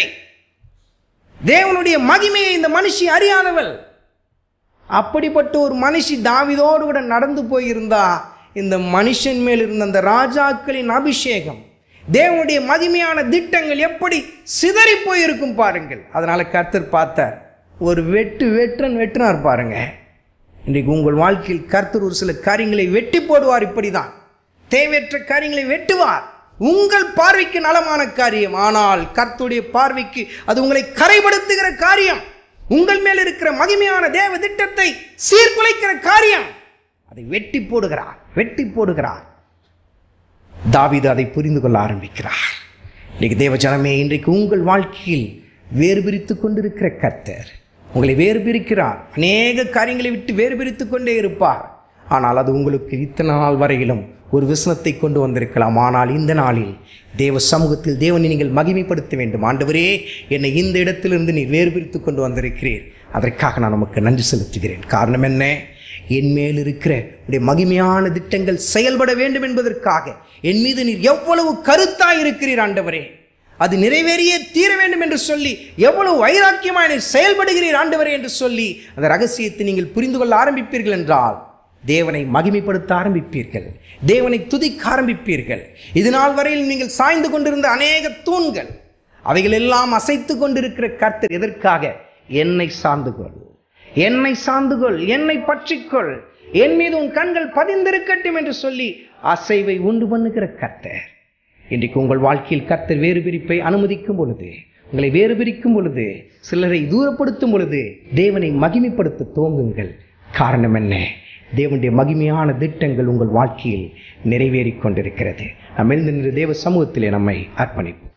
தேவனுடைய மகிமையை இந்த மனுஷி அறியாதவள் அப்படிப்பட்ட ஒரு மனுஷி தாவிதோடு கூட நடந்து போயிருந்தா இந்த மனுஷன் மேல் இருந்த அந்த ராஜாக்களின் அபிஷேகம் தேவனுடைய மகிமையான திட்டங்கள் எப்படி சிதறி போயிருக்கும் பாருங்கள் அதனால கர்த்தர் பார்த்தார் ஒரு வெட்டு வெட்டுறன் வெட்டினார் பாருங்க இன்றைக்கு உங்கள் வாழ்க்கையில் கர்த்தர் ஒரு சில காரியங்களை வெட்டி போடுவார் இப்படிதான் தேவையற்ற காரியங்களை வெட்டுவார் உங்கள் பார்வைக்கு நலமான காரியம் ஆனால் கர்த்தருடைய பார்வைக்கு அது உங்களை கரைப்படுத்துகிற காரியம் உங்கள் மேல் இருக்கிற மகிமையான தேவ திட்டத்தை சீர்குலைக்கிற காரியம் அதை வெட்டி போடுகிறார் வெட்டி போடுகிறார் தாவீது அதை புரிந்து கொள்ள ஆரம்பிக்கிறார் இன்னைக்கு தேவ ஜனமே இன்றைக்கு உங்கள் வாழ்க்கையில் வேறு பிரித்து கொண்டிருக்கிற கர்த்தர் உங்களை வேறு பிரிக்கிறார் அநேக காரியங்களை விட்டு வேறு பிரித்து கொண்டே இருப்பார் ஆனால் அது உங்களுக்கு இத்தனை நாள் வரையிலும் ஒரு விசனத்தை கொண்டு வந்திருக்கலாம் ஆனால் இந்த நாளில் தேவ சமூகத்தில் தேவனை நீங்கள் மகிமைப்படுத்த வேண்டும் ஆண்டவரே என்னை இந்த இடத்திலிருந்து நீர் வேறு பிரித்து கொண்டு வந்திருக்கிறீர் அதற்காக நான் நமக்கு நன்றி செலுத்துகிறேன் காரணம் என்ன என் மேல் இருக்கிற உடைய மகிமையான திட்டங்கள் செயல்பட வேண்டும் என்பதற்காக என் மீது நீர் எவ்வளவு கருத்தாய் இருக்கிறீர் ஆண்டவரே அது நிறைவேறியே தீர வேண்டும் என்று சொல்லி எவ்வளவு வைராக்கியமாய் நீர் செயல்படுகிறீர் ஆண்டவரே என்று சொல்லி அந்த ரகசியத்தை நீங்கள் புரிந்து கொள்ள ஆரம்பிப்பீர்கள் என்றால் தேவனை மகிமைப்படுத்த ஆரம்பிப்பீர்கள் தேவனை துதிக்க ஆரம்பிப்பீர்கள் இது நாள் வரையில் நீங்கள் சாய்ந்து கொண்டிருந்த அநேக தூண்கள் அவைகள் எல்லாம் அசைத்து கொண்டிருக்கிற கர்த்தர் எதற்காக என்னை சார்ந்து கொள் என்னை சார்ந்து கொள் என்னை பற்றிக்கொள் என் மீது உன் கண்கள் பதிந்திருக்கட்டும் என்று சொல்லி அசைவை உண்டு பண்ணுகிற கர்த்தர் இன்றைக்கு உங்கள் வாழ்க்கையில் கர்த்தர் வேறு பிரிப்பை அனுமதிக்கும் பொழுது உங்களை வேறு பிரிக்கும் பொழுது சிலரை தூரப்படுத்தும் பொழுது தேவனை மகிமைப்படுத்த துவங்குங்கள் காரணம் என்ன தேவனுடைய மகிமையான திட்டங்கள் உங்கள் வாழ்க்கையில் நிறைவேறிக் கொண்டிருக்கிறது நம்ம எழுந்து நின்று தேவ சமூகத்திலே நம்மை அர்ப்பணிப்போம்